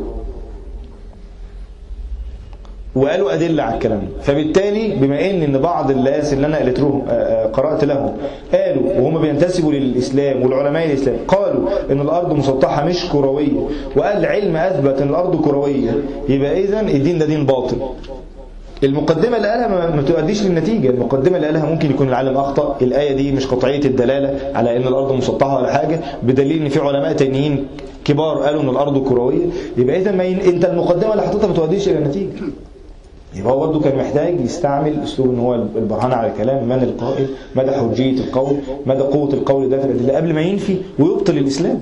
وقالوا أدلة على الكلام ده فبالتالي بما ان ان بعض الناس اللي انا قلت لهم قرأت لهم قالوا وهم بينتسبوا للإسلام والعلماء الإسلام قالوا ان الأرض مسطحة مش كروية وقال علم أثبت ان الأرض كروية يبقى إذا الدين ده دين باطل المقدمة اللي قالها ما تؤديش للنتيجة المقدمة اللي قالها ممكن يكون العالم أخطأ الآية دي مش قطعية الدلالة على ان الأرض مسطحة ولا حاجة بدليل ان في علماء تانيين كبار قالوا ان الأرض كروية يبقى إذا ما ين... انت المقدمة اللي حطيتها ما تؤديش إلى النتيجة يبقى هو برضه كان محتاج يستعمل اسلوب ان هو البرهان على الكلام من القائل مدى حجيه القول مدى قوه القول ده في الادله قبل ما ينفي ويبطل الاسلام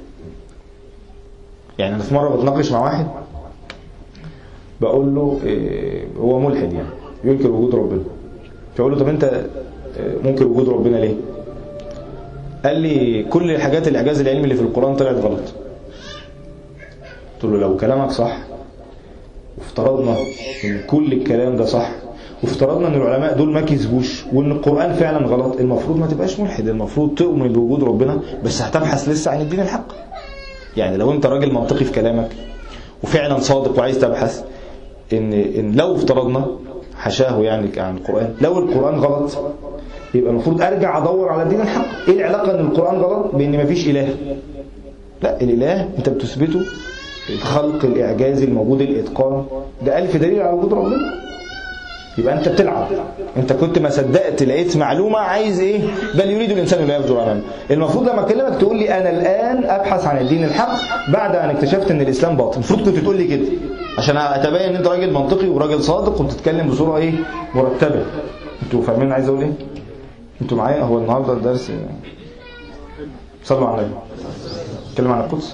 يعني انا في مره بتناقش مع واحد بقول له إيه هو ملحد يعني ينكر وجود ربنا فاقول له طب انت منكر وجود ربنا ليه قال لي كل الحاجات الاعجاز العلمي اللي في القران طلعت غلط قلت له لو كلامك صح وافترضنا ان كل الكلام ده صح وافترضنا ان العلماء دول ما كذبوش وان القرآن فعلا غلط المفروض ما تبقاش ملحد المفروض تؤمن بوجود ربنا بس هتبحث لسه عن الدين الحق يعني لو انت راجل منطقي في كلامك وفعلا صادق وعايز تبحث ان, إن لو افترضنا حشاه يعني عن القرآن لو القرآن غلط يبقى المفروض ارجع ادور على الدين الحق ايه العلاقة ان القرآن غلط بان مفيش اله لا الاله انت بتثبته الخلق الإعجازي الموجود الإتقان ده ألف دليل على وجود ربنا يبقى أنت بتلعب أنت كنت ما صدقت لقيت معلومة عايز إيه بل يريد الإنسان لا يفجر أمامه المفروض لما أكلمك تقول لي أنا الآن أبحث عن الدين الحق بعد أن اكتشفت أن الإسلام باطل المفروض كنت تقول لي كده عشان أتبين أن أنت راجل منطقي وراجل صادق وبتتكلم بصورة إيه مرتبة أنتوا فاهمين عايز أقول إيه أنتوا معايا هو النهاردة الدرس صلوا على النبي اتكلم عن القدس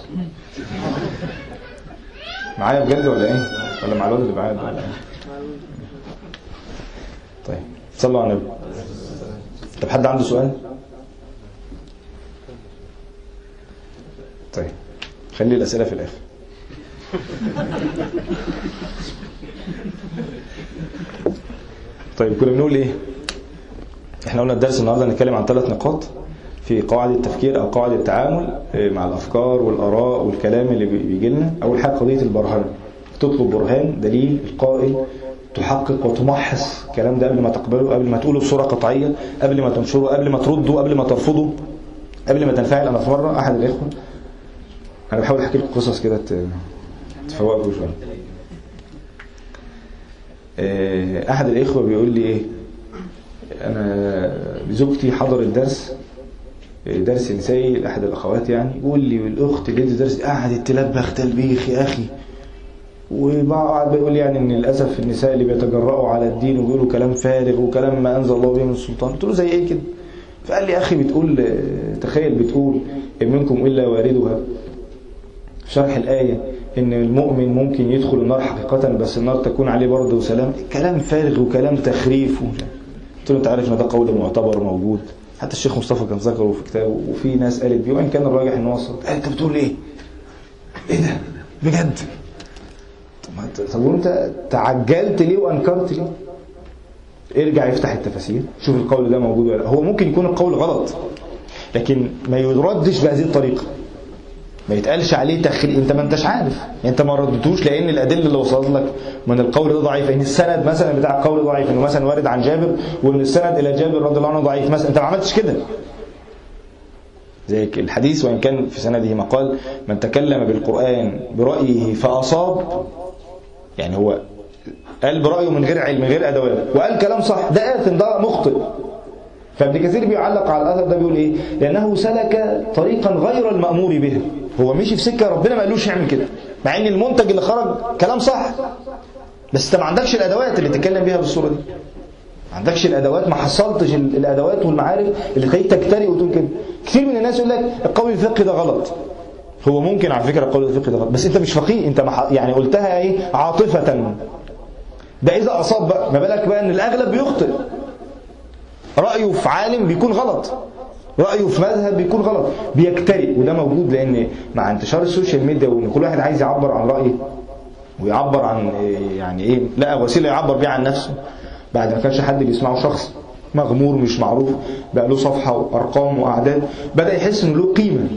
معايا بجد ولا ايه ولا مع الواد اللي معايا ولا ايه طيب صلوا على النبي طب حد عنده سؤال طيب خلي الاسئله في الاخر طيب كنا بنقول ايه احنا قلنا الدرس النهارده هنتكلم عن ثلاث نقاط في قواعد التفكير أو قواعد التعامل مع الأفكار والآراء والكلام اللي بيجي لنا أول حاجة قضية البرهان تطلب برهان دليل القائل تحقق وتمحص الكلام ده قبل ما تقبله قبل ما تقوله بصورة قطعية قبل ما تنشره قبل ما ترده قبل ما ترفضه قبل ما تنفعل أنا في مرة أحد الإخوة أنا بحاول أحكي لكم قصص كده تفوقكم شوية أحد الإخوة بيقول لي إيه انا زوجتي حضرت درس درس نسائي لاحد الاخوات يعني بيقول لي والاخت اللي ادت درس قعدت تلبخ تلبيخ يا اخي وبعد بيقول يعني ان للاسف النساء اللي بيتجرأوا على الدين وبيقولوا كلام فارغ وكلام ما انزل الله به من السلطان قلت له زي ايه كده فقال لي يا اخي بتقول تخيل بتقول ان منكم الا واردها شرح الايه ان المؤمن ممكن يدخل النار حقيقه بس النار تكون عليه برد وسلام كلام فارغ وكلام تخريف قلت له انت عارف ان ده قول معتبر موجود حتى الشيخ مصطفى كان ذكره في كتابه وفي ناس قالت بيه وان كان الراجح ان هو صوت انت بتقول ايه؟ ايه ده؟ بجد؟ طب وانت تعجلت ليه وانكرت ليه؟ ارجع يفتح التفاسير شوف القول ده موجود ولا هو ممكن يكون القول غلط لكن ما يردش بهذه الطريقه ما يتقالش عليه تخريج انت ما انتش عارف يعني انت ما ردتوش لان الادله اللي وصلت لك من القول ده ضعيف ان السند مثلا بتاع القول ضعيف انه مثلا وارد عن جابر وان السند الى جابر رضي الله عنه ضعيف مثلا انت ما عملتش كده زي الحديث وان كان في سنده مقال من تكلم بالقران برايه فاصاب يعني هو قال برايه من غير علم من غير ادوات وقال كلام صح ده آثم ده مخطئ فابن كثير بيعلق على الاثر ده بيقول ايه لانه سلك طريقا غير المامور به هو مشي في سكه ربنا ما قالوش يعمل كده مع ان المنتج اللي خرج كلام صح بس انت ما عندكش الادوات اللي تتكلم بيها بالصوره دي ما عندكش الادوات ما حصلتش الادوات والمعارف اللي تخليك تجترئ وتقول كده كثير من الناس يقول لك القول الفقهي ده غلط هو ممكن على فكره القول الفقهي ده غلط بس انت مش فقيه انت مح... يعني قلتها ايه عاطفه ده اذا اصاب بقى ما بالك بقى ان الاغلب بيخطئ رايه في عالم بيكون غلط رايه في مذهب بيكون غلط بيجترئ وده موجود لان مع انتشار السوشيال ميديا وان كل واحد عايز يعبر عن رايه ويعبر عن يعني ايه لقى وسيله يعبر بيها عن نفسه بعد ما كانش حد بيسمعه شخص مغمور مش معروف بقى له صفحه وارقام واعداد بدا يحس انه له قيمه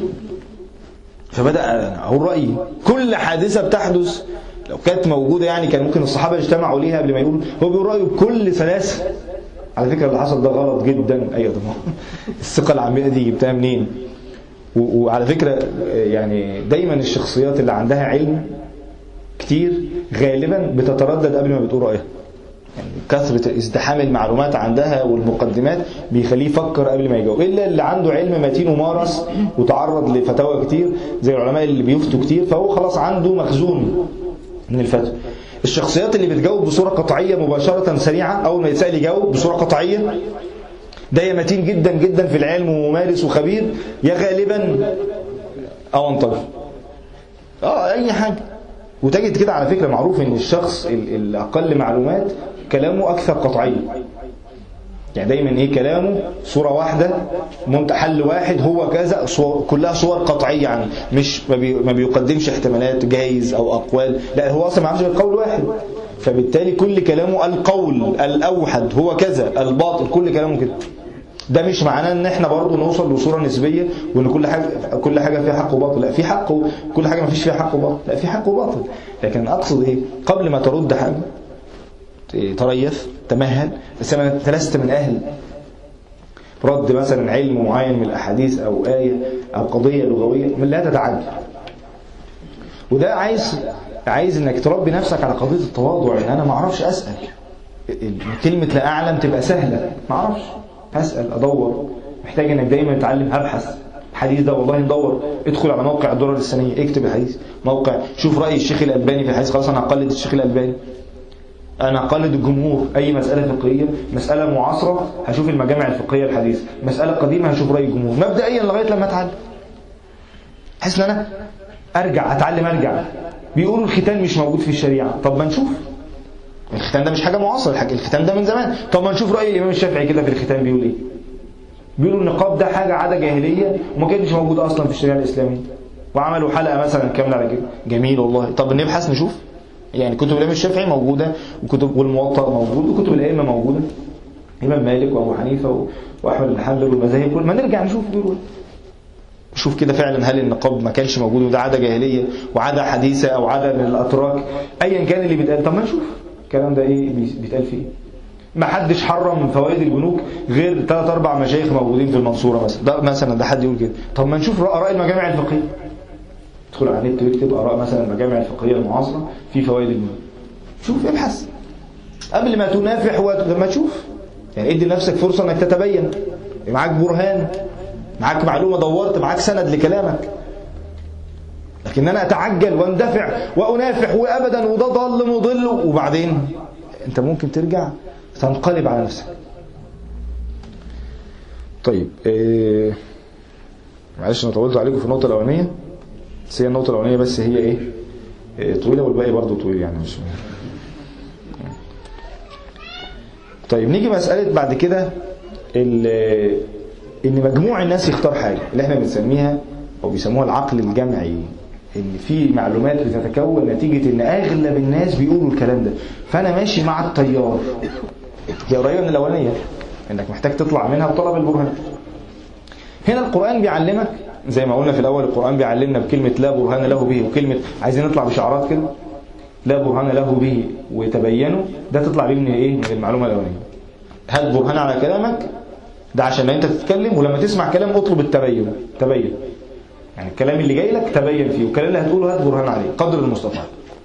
فبدا اقول رايي كل حادثه بتحدث لو كانت موجوده يعني كان ممكن الصحابه يجتمعوا ليها قبل ما يقولوا هو بيقول رايه بكل سلاسه على فكره اللي حصل ده غلط جدا ايوه طبعا الثقه العاميه دي جبتها منين وعلى فكره يعني دايما الشخصيات اللي عندها علم كتير غالبا بتتردد قبل ما بتقول رايها يعني كثرة ازدحام المعلومات عندها والمقدمات بيخليه يفكر قبل ما يجاوب إلا اللي عنده علم متين ومارس وتعرض لفتاوى كتير زي العلماء اللي بيفتوا كتير فهو خلاص عنده مخزون من الفتوى الشخصيات اللي بتجاوب بصورة قطعية مباشرة سريعة أول ما يتسأل يجاوب بصورة قطعية ده يا متين جدا جدا في العلم وممارس وخبير يا غالبا أونطج اه أي حاجة وتجد كده على فكرة معروف ان الشخص الأقل معلومات كلامه أكثر قطعية يعني دايما ايه كلامه صورة واحدة حل واحد هو كذا صور كلها صور قطعية يعني مش ما, بي ما بيقدمش احتمالات جايز او اقوال لا هو اصلا ما يعرفش غير قول واحد فبالتالي كل كلامه القول الاوحد هو كذا الباطل كل كلامه كده ده مش معناه ان احنا برضه نوصل لصوره نسبيه وان كل حاجه كل حاجه فيها حق وباطل لا في حق كل حاجه ما فيش فيها حق وباطل لا في حق وباطل لكن اقصد ايه قبل ما ترد حاجه تريث تمهل بس انا لست من اهل رد مثلا علم معين من الاحاديث او ايه او قضيه لغويه من لا تتعجل وده عايز عايز انك تربي نفسك على قضيه التواضع ان انا ما اعرفش اسال كلمه لا اعلم تبقى سهله ما اعرفش هسال ادور محتاج انك دايما تتعلم هبحث الحديث ده والله ندور ادخل على موقع الدرر السنيه اكتب الحديث موقع شوف راي الشيخ الالباني في الحديث خلاص انا هقلد الشيخ الالباني انا اقلد الجمهور اي مساله فقهيه مساله معاصره هشوف المجامع الفقهيه الحديثه مساله قديمه هشوف راي الجمهور مبدئيا لغايه لما اتعلم احس ان انا ارجع اتعلم ارجع بيقولوا الختان مش موجود في الشريعه طب ما نشوف الختان ده مش حاجه معاصره الختان ده من زمان طب ما نشوف راي الامام الشافعي كده في الختان بيقول ايه بيقولوا النقاب ده حاجه عاده جاهليه وما كانش موجود اصلا في الشريعه الاسلاميه وعملوا حلقه مثلا كامله على كده جميل والله طب نبحث نشوف يعني كتب الامام الشافعي موجوده وكتب والموطأ موجود وكتب الائمه موجوده الامام مالك وابو حنيفه واحمد بن حنبل والمذاهب كل ما نرجع نشوف بيقولوا نشوف كده فعلا هل النقاب ما كانش موجود وده عاده جاهليه وعاده حديثه او عاده للاتراك ايا كان اللي بيتقال طب ما نشوف الكلام ده ايه بيتقال فيه ما حدش حرم من فوائد البنوك غير ثلاث اربع مشايخ موجودين في المنصوره مثلا ده مثلا ده حد يقول كده طب ما نشوف اراء المجامع الفقهيه ادخل على النت واكتب اراء مثلا المجامع الفقهيه المعاصره في فوائد البنوك شوف ابحث قبل ما تنافح ولما تشوف يعني ادي لنفسك فرصة انك تتبين معاك برهان معاك معلومة دورت معاك سند لكلامك لكن انا اتعجل واندفع وانافح وابدا وده ضل مضل وبعدين انت ممكن ترجع تنقلب على نفسك طيب إيه معلش انا طولت عليكم في النقطه الاولانيه بس هي النقطه الاولانيه بس هي ايه, إيه طويله والباقي برضه طويل يعني مش طيب نيجي مساله بعد كده ان مجموع الناس يختار حاجه اللي احنا بنسميها او بيسموها العقل الجمعي ان في معلومات بتتكون نتيجه ان اغلب الناس بيقولوا الكلام ده فانا ماشي مع التيار هي قريبه من الاولانيه انك محتاج تطلع منها بطلب البرهان هنا القرآن بيعلمك زي ما قلنا في الأول القرآن بيعلمنا بكلمة لا برهان له به وكلمة عايزين نطلع بشعارات كده لا برهان له به وتبينوا ده تطلع بيه من ايه من المعلومة الأولانية هات برهان على كلامك ده عشان انت تتكلم ولما تسمع كلام اطلب التبين تبين يعني الكلام اللي جاي لك تبين فيه والكلام اللي هتقوله هات برهان عليه قدر المستطاع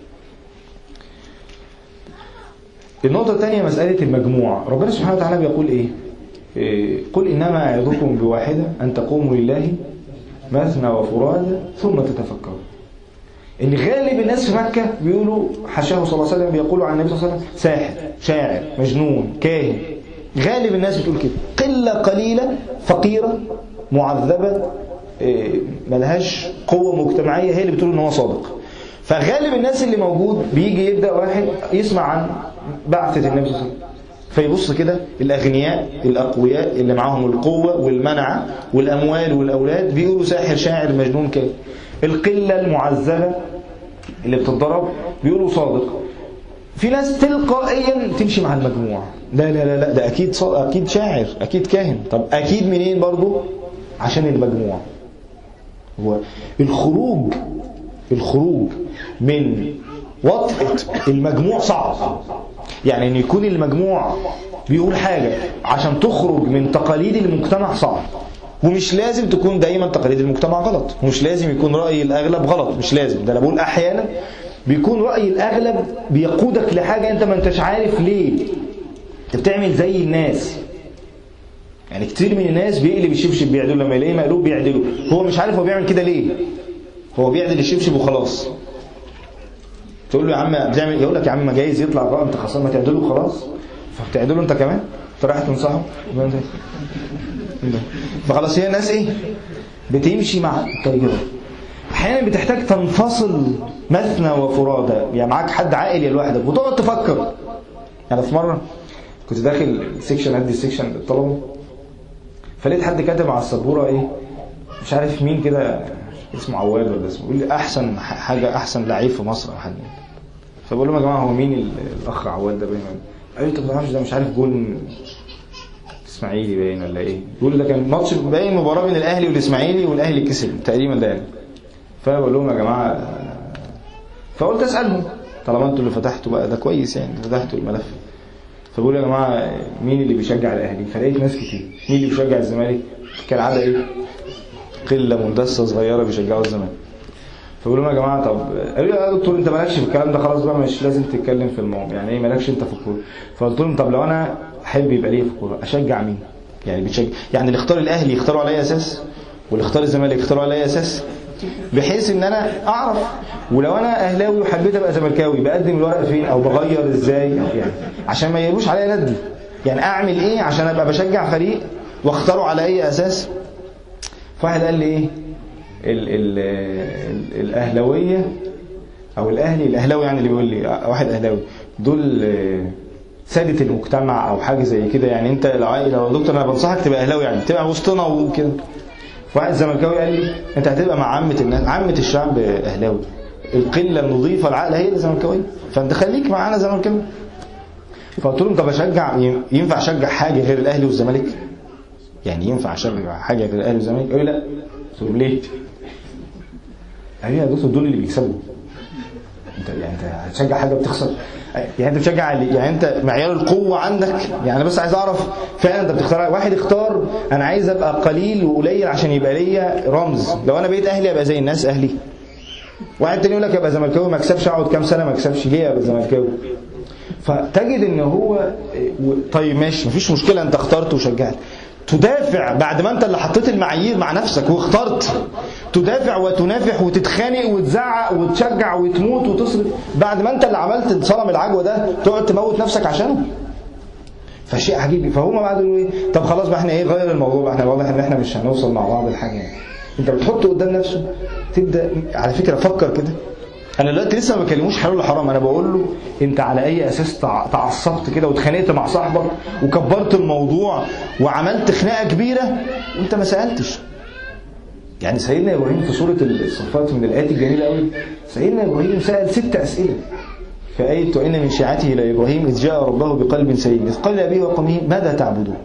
النقطة الثانية مسألة المجموع ربنا سبحانه وتعالى بيقول ايه قل إنما أعظكم بواحدة أن تقوموا لله مثنى وفرادى ثم تتفكروا إن غالب الناس في مكة بيقولوا حشاه صلى الله عليه وسلم بيقولوا عن النبي صلى الله عليه وسلم ساحر شاعر مجنون كاهن غالب الناس بتقول كده قلة قليلة فقيرة معذبة ملهاش قوة مجتمعية هي اللي بتقول إن هو صادق فغالب الناس اللي موجود بيجي يبدأ واحد يسمع عن بعثة النبي صلى الله عليه وسلم فيبص كده الأغنياء الأقوياء اللي معاهم القوة والمنعة والأموال والأولاد بيقولوا ساحر شاعر مجنون كده القلة المعذبة اللي بتتضرب بيقولوا صادق في ناس تلقائيا تمشي مع المجموع لا لا لا لا ده أكيد صادق أكيد شاعر أكيد كاهن طب أكيد منين برضو عشان المجموع هو الخروج الخروج من وطئة المجموع صعب يعني ان يكون المجموع بيقول حاجة عشان تخرج من تقاليد المجتمع صعب ومش لازم تكون دايما تقاليد المجتمع غلط ومش لازم يكون رأي الأغلب غلط مش لازم ده أنا بقول أحيانا بيكون رأي الأغلب بيقودك لحاجة أنت ما انتش عارف ليه أنت بتعمل زي الناس يعني كتير من الناس بيقلب الشبشب بيعدله لما يلاقيه مقلوب بيعدله هو مش عارف هو بيعمل كده ليه هو بيعدل الشبشب وخلاص تقول له يا عم بتعمل يقول لك يا عم ما جايز يطلع بقى انت خسران ما تعدله خلاص فبتعدله انت كمان انت رايح تنصحه فخلاص هي الناس ايه بتمشي مع الطريقه احيانا بتحتاج تنفصل مثنى وفرادى يعني معاك حد عاقل يا لوحدك وتقعد تفكر يعني في مره كنت داخل سيكشن ادي السيكشن للطلبه فلقيت حد كاتب على السبوره ايه مش عارف مين كده اسمه عواد ولا اسمه بيقول لي احسن حاجه احسن لعيب في مصر او حد فبقول لهم يا جماعه هو مين الاخ عواد ده باين قال لي طب ما ده مش عارف جول اسماعيلي باين ولا ايه بيقول ده كان ماتش باين مباراه بين الاهلي والاسماعيلي والاهلي كسب تقريبا ده يعني فانا بقول لهم يا جماعه فقلت اسالهم طالما انتوا اللي فتحتوا بقى ده كويس يعني فتحتوا الملف فبقول يا جماعه مين اللي بيشجع الاهلي فلقيت ناس كتير مين اللي بيشجع الزمالك كالعاده ايه قله مندسه صغيره بيشجعوا الزمالك فبقول لهم يا جماعه طب قالوا لي يا دكتور انت مالكش في الكلام ده خلاص بقى مش لازم تتكلم في الموضوع يعني ايه مالكش انت في الكوره فقلت لهم طب لو انا احب يبقى ليا في الكوره اشجع مين يعني بتشجع يعني اللي اختار الاهلي يختاروا على اي اساس واللي اختار الزمالك يختاروا على اي اساس بحيث ان انا اعرف ولو انا اهلاوي وحبيت ابقى زملكاوي بقدم الورق فين او بغير ازاي أو يعني عشان ما يقولوش عليا ندي يعني اعمل ايه عشان ابقى بشجع فريق واختاره على اي اساس فواحد قال لي ايه ال ال ال الاهلاويه او الاهلي الاهلاوي يعني اللي بيقول لي واحد اهلاوي دول سادة المجتمع او حاجه زي كده يعني انت لو لو دكتور انا بنصحك تبقى اهلاوي يعني تبقى وسطنا وكده واحد زملكاوي قال لي انت هتبقى مع عامه الناس عامه الشعب اهلاوي القله النظيفه العاقله هي اللي زملكاويه فانت خليك معانا زملكاوي فقلت لهم طب اشجع ينفع اشجع حاجه غير الاهلي والزمالك يعني ينفع اشجع حاجه غير الاهلي والزمالك قالوا لا قلت لهم ليه قالوا يا دكتور دول اللي بيكسبوا انت يعني انت هتشجع حاجه بتخسر يعني انت بتشجع يعني انت معيار القوه عندك يعني بس عايز اعرف فعلا انت بتختار واحد اختار انا عايز ابقى قليل وقليل عشان يبقى ليا رمز لو انا بقيت اهلي ابقى زي الناس اهلي واحد تاني يقول لك ابقى زملكاوي ما اكسبش اقعد كام سنه ما اكسبش ليه ابقى زملكاوي فتجد ان هو طيب ماشي مفيش مشكله انت اخترت وشجعت تدافع بعد ما انت اللي حطيت المعايير مع نفسك واخترت تدافع وتنافح وتتخانق وتزعق وتشجع وتموت وتصرف بعد ما انت اللي عملت صنم العجوه ده تقعد تموت نفسك عشانه فشيء عجيب فهم بعد يقولوا ايه طب خلاص بقى احنا ايه غير الموضوع بقى احنا واضح ان احنا مش هنوصل مع بعض الحاجه يعني انت بتحطه قدام نفسه تبدا على فكره فكر كده انا دلوقتي لسه ما بكلموش حلال ولا حرام انا بقول له انت على اي اساس تعصبت كده واتخانقت مع صاحبك وكبرت الموضوع وعملت خناقه كبيره وانت ما سالتش يعني سيدنا ابراهيم في سوره الصفات من الايات الجميله قوي سيدنا ابراهيم سال ست اسئله في آية وإن من شيعته لإبراهيم إذ جاء ربه بقلب سليم إذ قال لأبيه وقومه ماذا تعبدون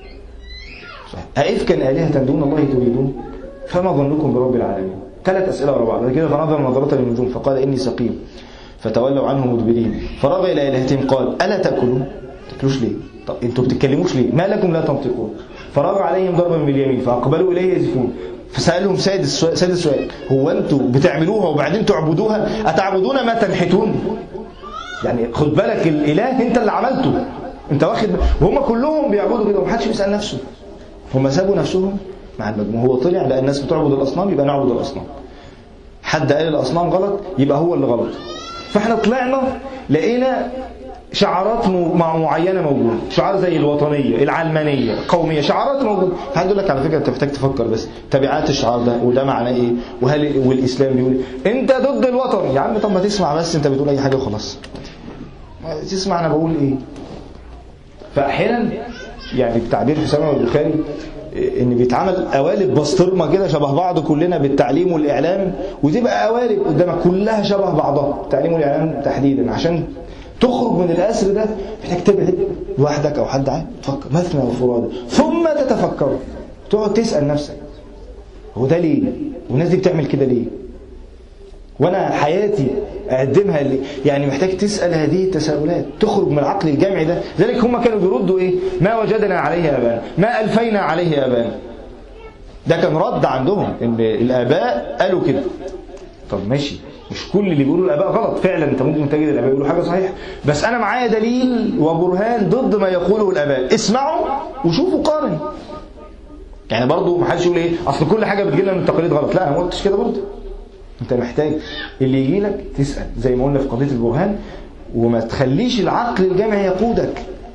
أئفكا آلهة دون الله تريدون فما ظنكم برب العالمين ثلاث أسئلة ورا بعض كده فنظر نظرة للنجوم فقال إني سقيم فتولوا عنه مدبرين فرغ إلى إلهتهم قال ألا تأكلون تأكلوش ليه طب أنتوا بتتكلموش ليه ما لكم لا تنطقون فرغ عليهم ضربا باليمين فأقبلوا إليه يزفون فسألهم سيد السؤال, سيد السؤال هو أنتوا بتعملوها وبعدين تعبدوها أتعبدون ما تنحتون يعني خد بالك الإله أنت اللي عملته أنت واخد وهم كلهم بيعبدوا كده ومحدش بيسأل نفسه هم سابوا نفسهم مع المجموع هو طلع لأن الناس بتعبد الأصنام يبقى نعبد الأصنام حد قال الأصنام غلط يبقى هو اللي غلط فاحنا طلعنا لقينا شعارات معينة موجودة شعار زي الوطنية العلمانية القومية شعارات موجودة حد يقول لك على فكرة انت محتاج تفكر بس تبعات الشعار ده وده معناه ايه وهل والإسلام بيقول إيه؟ انت ضد الوطن يا عم طب ما تسمع بس انت بتقول اي حاجة وخلاص تسمع انا بقول ايه فاحيانا يعني بتعبير حسام البخاري ان بيتعمل قوالب بسطرمه كده شبه بعض كلنا بالتعليم والاعلام وتبقى قوالب قدامك كلها شبه بعضها التعليم والاعلام تحديدا عشان تخرج من الاسر ده محتاج تبعد لوحدك او حد عام تفكر مثنى وفرادى ثم تتفكر تقعد تسال نفسك هو ده ليه والناس دي بتعمل كده ليه وانا حياتي اقدمها لي يعني محتاج تسال هذه التساؤلات تخرج من العقل الجمعي ده لذلك هم كانوا بيردوا ايه ما وجدنا عليه ابانا ما الفينا عليه ابانا ده كان رد عندهم ان الاباء قالوا كده طب ماشي مش كل اللي بيقولوا الاباء غلط فعلا انت ممكن تجد الاباء يقولوا حاجه صحيحه بس انا معايا دليل وبرهان ضد ما يقوله الاباء اسمعوا وشوفوا قارن يعني برضه ما حدش يقول ايه اصل كل حاجه بتجي لنا من التقاليد غلط لا انا ما قلتش كده برضه انت محتاج اللي يجي لك تسال زي ما قلنا في قضيه البرهان وما تخليش العقل الجمعي يقودك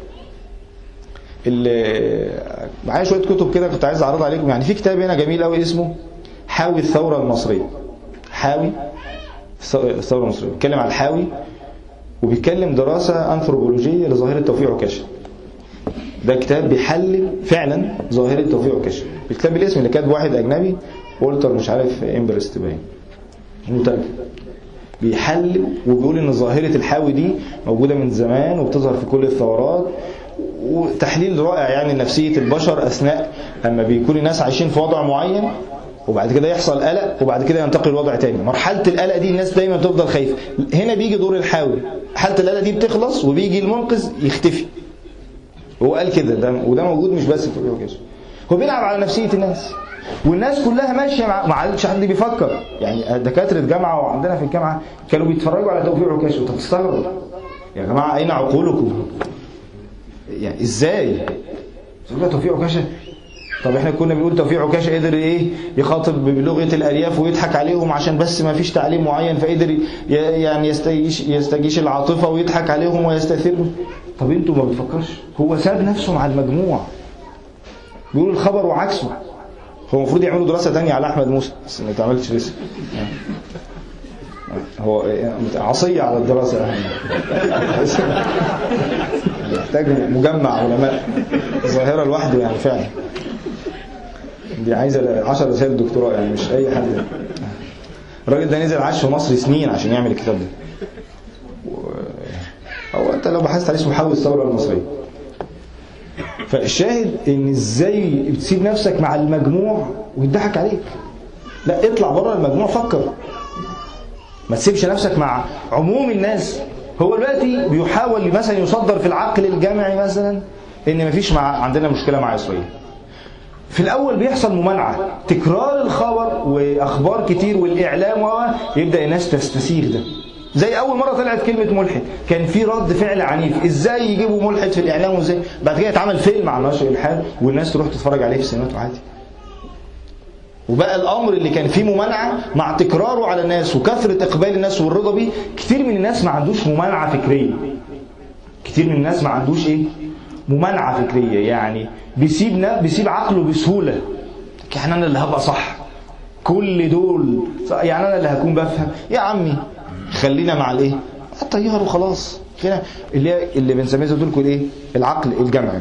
معايا شويه كتب كده كنت عايز اعرضها عليكم يعني في كتاب هنا جميل قوي اسمه حاوي الثوره المصريه حاوي الثوره المصريه بيتكلم على الحاوي وبيتكلم دراسه انثروبولوجيه لظاهره توفيق عكاشه ده كتاب بيحلل فعلا ظاهره توفيق عكاشه الكتاب بالاسم اللي كاتب واحد اجنبي والتر مش عارف امبرست باين مترجم بيحلل وبيقول ان ظاهره الحاوي دي موجوده من زمان وبتظهر في كل الثورات وتحليل رائع يعني لنفسيه البشر اثناء اما بيكون الناس عايشين في وضع معين وبعد كده يحصل قلق وبعد كده ينتقل لوضع تاني مرحله القلق دي الناس دايما بتفضل خايفه هنا بيجي دور الحاوي حاله القلق دي بتخلص وبيجي المنقذ يختفي هو قال كده ده وده موجود مش بس في الجيش هو بيلعب على نفسيه الناس والناس كلها ماشيه مع ما عادش حد بيفكر يعني دكاتره جامعه وعندنا في الجامعه كانوا بيتفرجوا على توفيق عكاشه وانت بتستغرب يا جماعه اين عقولكم يعني ازاي تقول توفيق عكاشه طب احنا كنا بنقول توفيق عكاشه قدر ايه يخاطب بلغه الارياف ويضحك عليهم عشان بس ما فيش تعليم معين فقدر يعني يستجيش يستجيش العاطفه ويضحك عليهم ويستثيرهم طب انتوا ما بتفكرش هو ساب نفسه مع المجموع بيقول الخبر وعكسه هو المفروض يعملوا دراسة تانية على أحمد موسى بس ما اتعملتش لسه هو عصية على الدراسة محتاج مجمع علماء ظاهرة لوحده يعني فعلا دي عايزة 10 رسائل دكتوراه يعني مش أي حد الراجل ده نزل عاش في مصر سنين عشان يعمل الكتاب ده هو انت لو بحثت عليه اسمه حول الثورة المصرية فالشاهد ان ازاي بتسيب نفسك مع المجموع ويضحك عليك لا اطلع بره المجموع فكر ما تسيبش نفسك مع عموم الناس هو دلوقتي بيحاول مثلا يصدر في العقل الجمعي مثلا ان مفيش مع عندنا مشكله مع اسرائيل في الاول بيحصل ممانعه تكرار الخبر واخبار كتير والاعلام يبدا الناس تستثير ده زي اول مره طلعت كلمه ملحد كان في رد فعل عنيف ازاي يجيبوا ملحد في الاعلام وازاي بعد كده اتعمل فيلم عن نشر الالحاد والناس تروح تتفرج عليه في السينمات عادي وبقى الامر اللي كان فيه ممانعه مع تكراره على الناس وكثره اقبال الناس والرضا بيه كتير من الناس ما عندوش ممانعه فكريه كتير من الناس ما عندوش ايه ممانعه فكريه يعني بيسيب بيسيب عقله بسهوله يعني انا اللي هبقى صح كل دول يعني انا اللي هكون بفهم يا عمي خلينا مع الايه التيار وخلاص كده اللي هي اللي بنسميه زي ما تقول ايه العقل الجمعي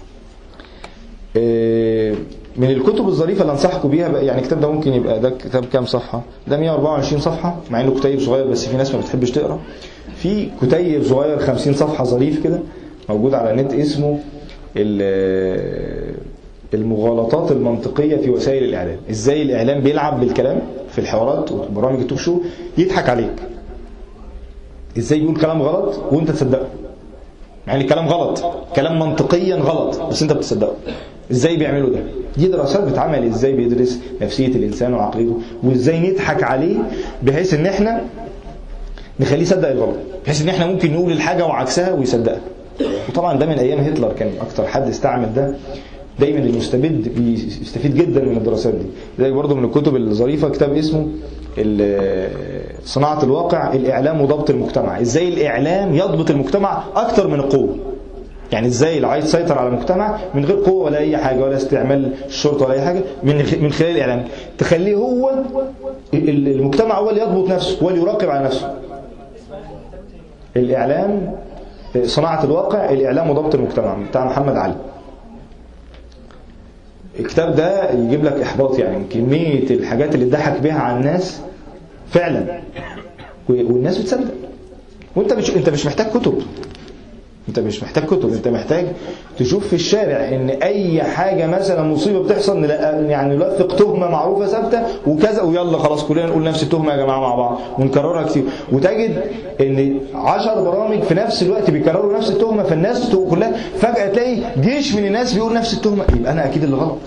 إيه من الكتب الظريفه اللي انصحكم بيها بقى يعني الكتاب ده ممكن يبقى ده كتاب كام صفحه ده 124 صفحه مع انه كتيب صغير بس في ناس ما بتحبش تقرا في كتيب صغير 50 صفحه ظريف كده موجود على النت اسمه المغالطات المنطقيه في وسائل الاعلام ازاي الاعلام بيلعب بالكلام في الحوارات وبرامج التوك شو يضحك عليك ازاي يقول كلام غلط وانت تصدقه يعني كلام غلط كلام منطقيا غلط بس انت بتصدقه ازاي بيعملوا ده دي دراسات بتعمل ازاي بيدرس نفسيه الانسان وعقليته وازاي نضحك عليه بحيث ان احنا نخليه يصدق الغلط بحيث ان احنا ممكن نقول الحاجه وعكسها ويصدقها وطبعا ده من ايام هتلر كان اكتر حد استعمل ده دايما المستبد بيستفيد جدا من الدراسات دي زي برضه من الكتب الظريفه كتاب اسمه صناعه الواقع الاعلام وضبط المجتمع ازاي الاعلام يضبط المجتمع اكتر من القوه يعني ازاي لو عايز تسيطر على المجتمع من غير قوه ولا اي حاجه ولا استعمال الشرطه ولا اي حاجه من من خلال الاعلام تخليه هو المجتمع هو اللي يضبط نفسه هو اللي يراقب على نفسه الاعلام صناعه الواقع الاعلام وضبط المجتمع بتاع محمد علي الكتاب ده يجيب لك احباط يعني كميه الحاجات اللي اتضحك بيها على الناس فعلا والناس بتصدق وانت مش انت مش محتاج كتب انت مش محتاج كتب انت محتاج تشوف في الشارع ان اي حاجه مثلا مصيبه بتحصل يعني نلفق تهمه معروفه ثابته وكذا ويلا خلاص كلنا نقول نفس التهمه يا جماعه مع بعض ونكررها كتير وتجد ان 10 برامج في نفس الوقت بيكرروا نفس التهمه فالناس كلها فجاه تلاقي جيش من الناس بيقول نفس التهمه يبقى انا اكيد اللي غلط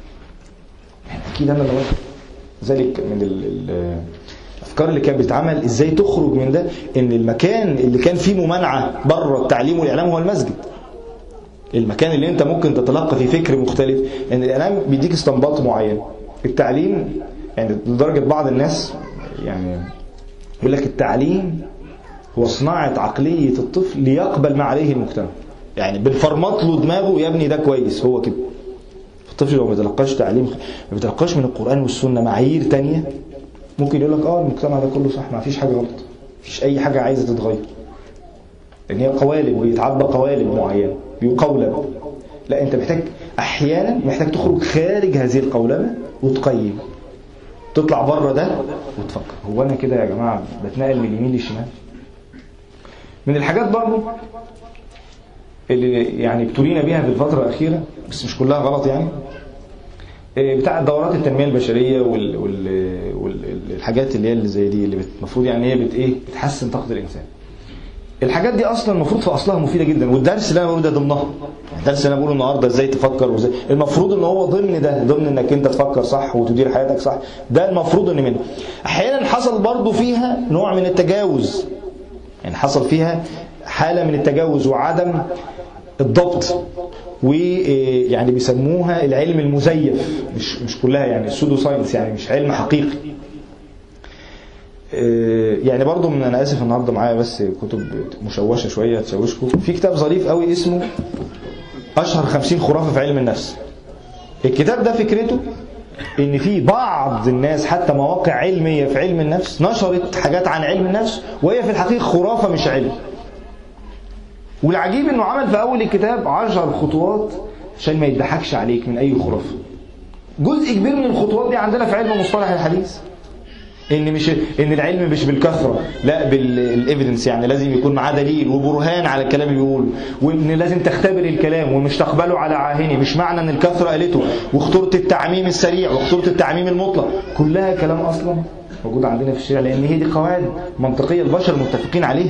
يعني اكيد انا اللي غلط ذلك من ال الافكار اللي كانت بتتعمل ازاي تخرج من ده ان المكان اللي كان فيه ممانعه بره التعليم والاعلام هو المسجد المكان اللي انت ممكن تتلقى فيه فكر مختلف ان الاعلام بيديك استنباط معين التعليم يعني لدرجه بعض الناس يعني يقول لك التعليم هو صناعه عقليه الطفل ليقبل ما عليه المجتمع يعني بنفرمط له دماغه يا ابني ده كويس هو كده الطفل لو ما بيتلقاش تعليم ما بيتلقاش من القران والسنه معايير تانية ممكن يقول لك اه المجتمع ده كله صح ما فيش حاجه غلط مفيش اي حاجه عايزه تتغير لان هي قوالب ويتعبى قوالب معينه بيقولب لا انت محتاج احيانا محتاج تخرج خارج هذه القولبه وتقيم تطلع بره ده وتفكر هو انا كده يا جماعه بتنقل من اليمين للشمال من الحاجات برضه اللي يعني ابتلينا بيها في الفتره الاخيره بس مش كلها غلط يعني بتاع دورات التنميه البشريه وال وال والحاجات اللي هي اللي زي دي اللي المفروض يعني هي بت ايه بتحسن طاقه الانسان الحاجات دي اصلا المفروض في اصلها مفيده جدا والدرس اللي انا بقوله ده ضمنها الدرس اللي انا بقوله النهارده ازاي تفكر وازاي المفروض ان هو ضمن ده ضمن انك انت تفكر صح وتدير حياتك صح ده المفروض ان منه احيانا حصل برضو فيها نوع من التجاوز يعني حصل فيها حاله من التجاوز وعدم الضبط ويعني بيسموها العلم المزيف مش مش كلها يعني السودو ساينس يعني مش علم حقيقي يعني برضو من انا اسف النهارده معايا بس كتب مشوشه شويه تشوشكم في كتاب ظريف قوي اسمه اشهر 50 خرافه في علم النفس الكتاب ده فكرته ان في بعض الناس حتى مواقع علميه في علم النفس نشرت حاجات عن علم النفس وهي في الحقيقه خرافه مش علم والعجيب انه عمل في اول الكتاب عشر خطوات عشان ما يضحكش عليك من اي خرافه جزء كبير من الخطوات دي عندنا في علم مصطلح الحديث ان مش ان العلم مش بالكثره لا بالايفيدنس يعني لازم يكون معاه دليل وبرهان على الكلام اللي بيقوله وان لازم تختبر الكلام ومش تقبله على عاهنه مش معنى ان الكثره قالته وخطوره التعميم السريع وخطوره التعميم المطلق كلها كلام اصلا موجود عندنا في الشريعه لان هي دي قواعد منطقيه البشر متفقين عليها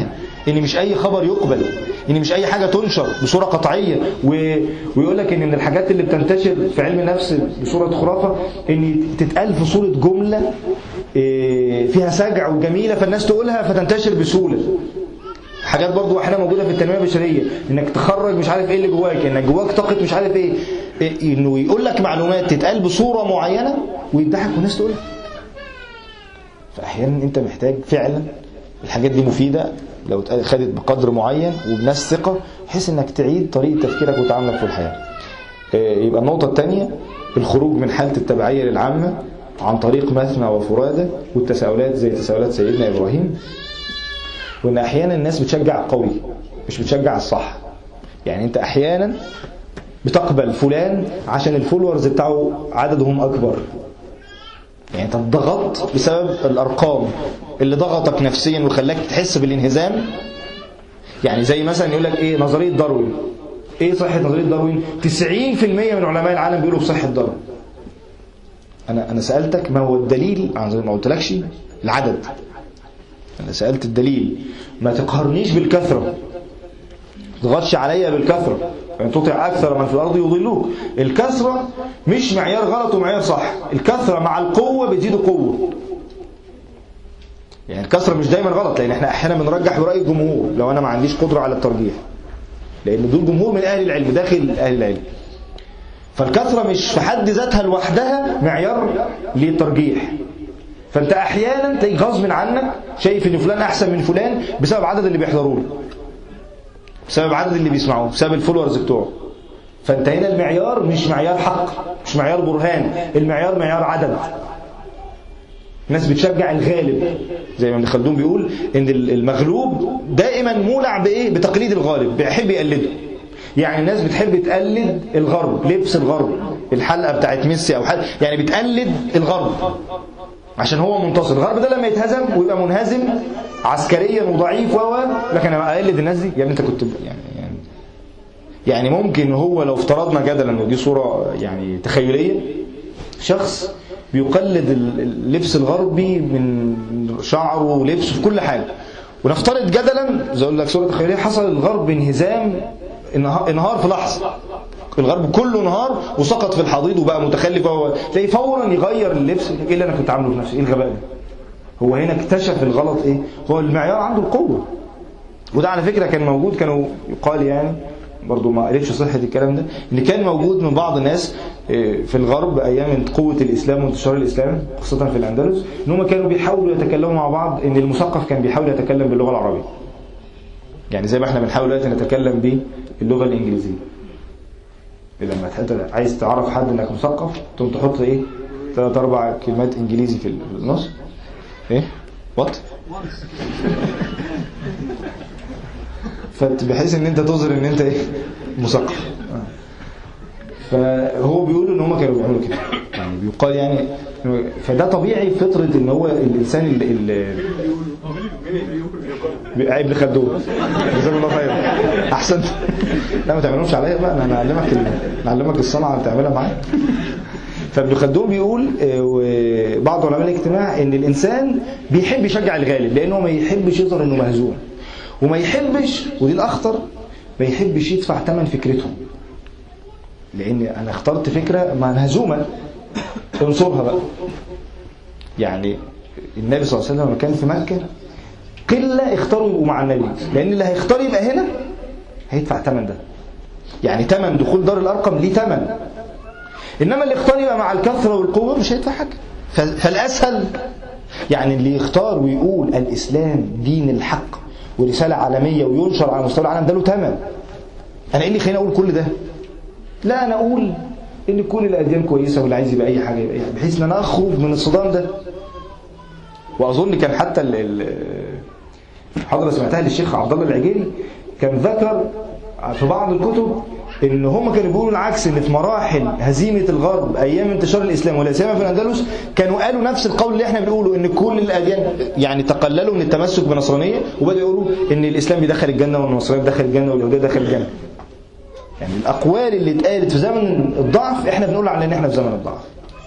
ان مش اي خبر يقبل ان مش اي حاجه تنشر بصوره قطعيه و... ويقول لك ان من الحاجات اللي بتنتشر في علم النفس بصوره خرافه ان تتقال في صوره جمله إيه، فيها سجع وجميله فالناس تقولها فتنتشر بسهوله حاجات برضو احيانا موجوده في التنميه البشريه انك تخرج مش عارف ايه اللي جواك انك جواك طاقه مش عارف ايه إيه، انه يقول لك معلومات تتقال بصوره معينه ويضحك والناس تقولها فاحيانا انت محتاج فعلا الحاجات دي مفيده لو اتقال- خدت بقدر معين وبناس ثقه بحيث انك تعيد طريقه تفكيرك وتعاملك في الحياه إيه، يبقى النقطه الثانيه الخروج من حاله التبعيه للعامه عن طريق مثنى وفرادى والتساؤلات زي تساؤلات سيدنا ابراهيم وان احيانا الناس بتشجع القوي مش بتشجع الصح يعني انت احيانا بتقبل فلان عشان الفولورز بتاعه عددهم اكبر يعني انت اتضغطت بسبب الارقام اللي ضغطك نفسيا وخلاك تحس بالانهزام يعني زي مثلا يقول لك ايه نظريه داروين ايه صحه نظريه داروين 90% من علماء العالم بيقولوا بصحه داروين انا انا سالتك ما هو الدليل عن زي ما قلتلكش العدد انا سالت الدليل ما تقهرنيش بالكثره ما تضغطش عليا بالكثره يعني تطع اكثر من في الارض يضلوك الكثره مش معيار غلط ومعيار صح الكثره مع القوه بتزيد قوه يعني الكثره مش دايما غلط لان احنا احيانا بنرجح براي الجمهور لو انا ما عنديش قدره على الترجيح لان دول جمهور من اهل العلم داخل اهل العلم فالكثره مش في حد ذاتها لوحدها معيار للترجيح فانت احيانا تلاقي غصب عنك شايف ان فلان احسن من فلان بسبب عدد اللي بيحضروا له بسبب عدد اللي بيسمعوه بسبب الفولورز بتوعه فانت هنا المعيار مش معيار حق مش معيار برهان المعيار معيار عدد الناس بتشجع الغالب زي ما ابن خلدون بيقول ان المغلوب دائما مولع بايه بتقليد الغالب بيحب يقلده يعني الناس بتحب تقلد الغرب لبس الغرب الحلقه بتاعت ميسي او حد يعني بتقلد الغرب عشان هو منتصر الغرب ده لما يتهزم ويبقى منهزم عسكريا وضعيف و لكن انا اقلد الناس دي يا ابني انت كنت يعني يعني يعني ممكن هو لو افترضنا جدلا ودي صوره يعني تخيليه شخص بيقلد اللبس الغربي من شعره ولبسه في كل حاجه ونفترض جدلا زي اقول لك صوره تخيليه حصل الغرب انهزام انهار في لحظه الغرب كله انهار وسقط في الحضيض وبقى متخلف وهو تلاقيه فورا يغير اللبس ايه اللي انا كنت عامله في نفسي ايه الغباء ده هو هنا اكتشف الغلط ايه هو المعيار عنده القوه وده على فكره كان موجود كانوا يقال يعني برضو ما قالتش صحة الكلام ده ان كان موجود من بعض الناس في الغرب ايام قوة الاسلام وانتشار الاسلام خاصة في الاندلس ان هم كانوا بيحاولوا يتكلموا مع بعض ان المثقف كان بيحاول يتكلم باللغة العربية يعني زي ما احنا بنحاول دلوقتي نتكلم باللغة الانجليزية لما انت عايز تعرف حد انك مثقف تقوم تحط ايه ثلاث اربع كلمات انجليزي في النص ايه وات فبحيث ان انت تظهر ان انت ايه مثقف فهو بيقول ان هم كانوا بيعملوا كده يعني بيقال يعني فده طبيعي فطره ان هو الانسان اللي ابن خلدون جزاك الله خير احسنت لا ما تعملوش عليا بقى انا اعلمك اعلمك الصنعه اللي تعملها معايا فابن خلدون بيقول بعض علماء الاجتماع ان الانسان بيحب يشجع الغالب لانه ما يحبش يظهر انه مهزوم وما يحبش ودي الاخطر ما يحبش يدفع ثمن فكرته لان انا اخترت فكره مهزومه انصرها بقى يعني النبي صلى الله عليه وسلم لما كان في مكه قله اختاروا يبقوا مع النبي لان اللي هيختار يبقى هنا هيدفع ثمن ده يعني ثمن دخول دار الارقم ليه ثمن انما اللي اختار يبقى مع الكثره والقوه مش هيدفع حاجه فالاسهل يعني اللي يختار ويقول الاسلام دين الحق ورساله عالميه وينشر على مستوى العالم ده له ثمن انا ايه اللي خليني اقول كل ده لا انا اقول ان كل الاديان كويسه واللي عايز يبقى اي حاجه يبقى أي حاجة بحيث ان انا اخرج من الصدام ده واظن كان حتى الحضره سمعتها للشيخ عبد الله العجيري كان ذكر في بعض الكتب ان هم كانوا بيقولوا العكس ان في مراحل هزيمه الغرب ايام انتشار الاسلام ولا سيما في الاندلس كانوا قالوا نفس القول اللي احنا بنقوله ان كل الاديان يعني تقللوا من التمسك بنصرانيه وبداوا يقولوا ان الاسلام بيدخل الجنه والنصرانيه بيدخل الجنه واليهوديه بيدخل الجنه يعني الاقوال اللي اتقالت في زمن الضعف احنا بنقول على ان احنا في زمن الضعف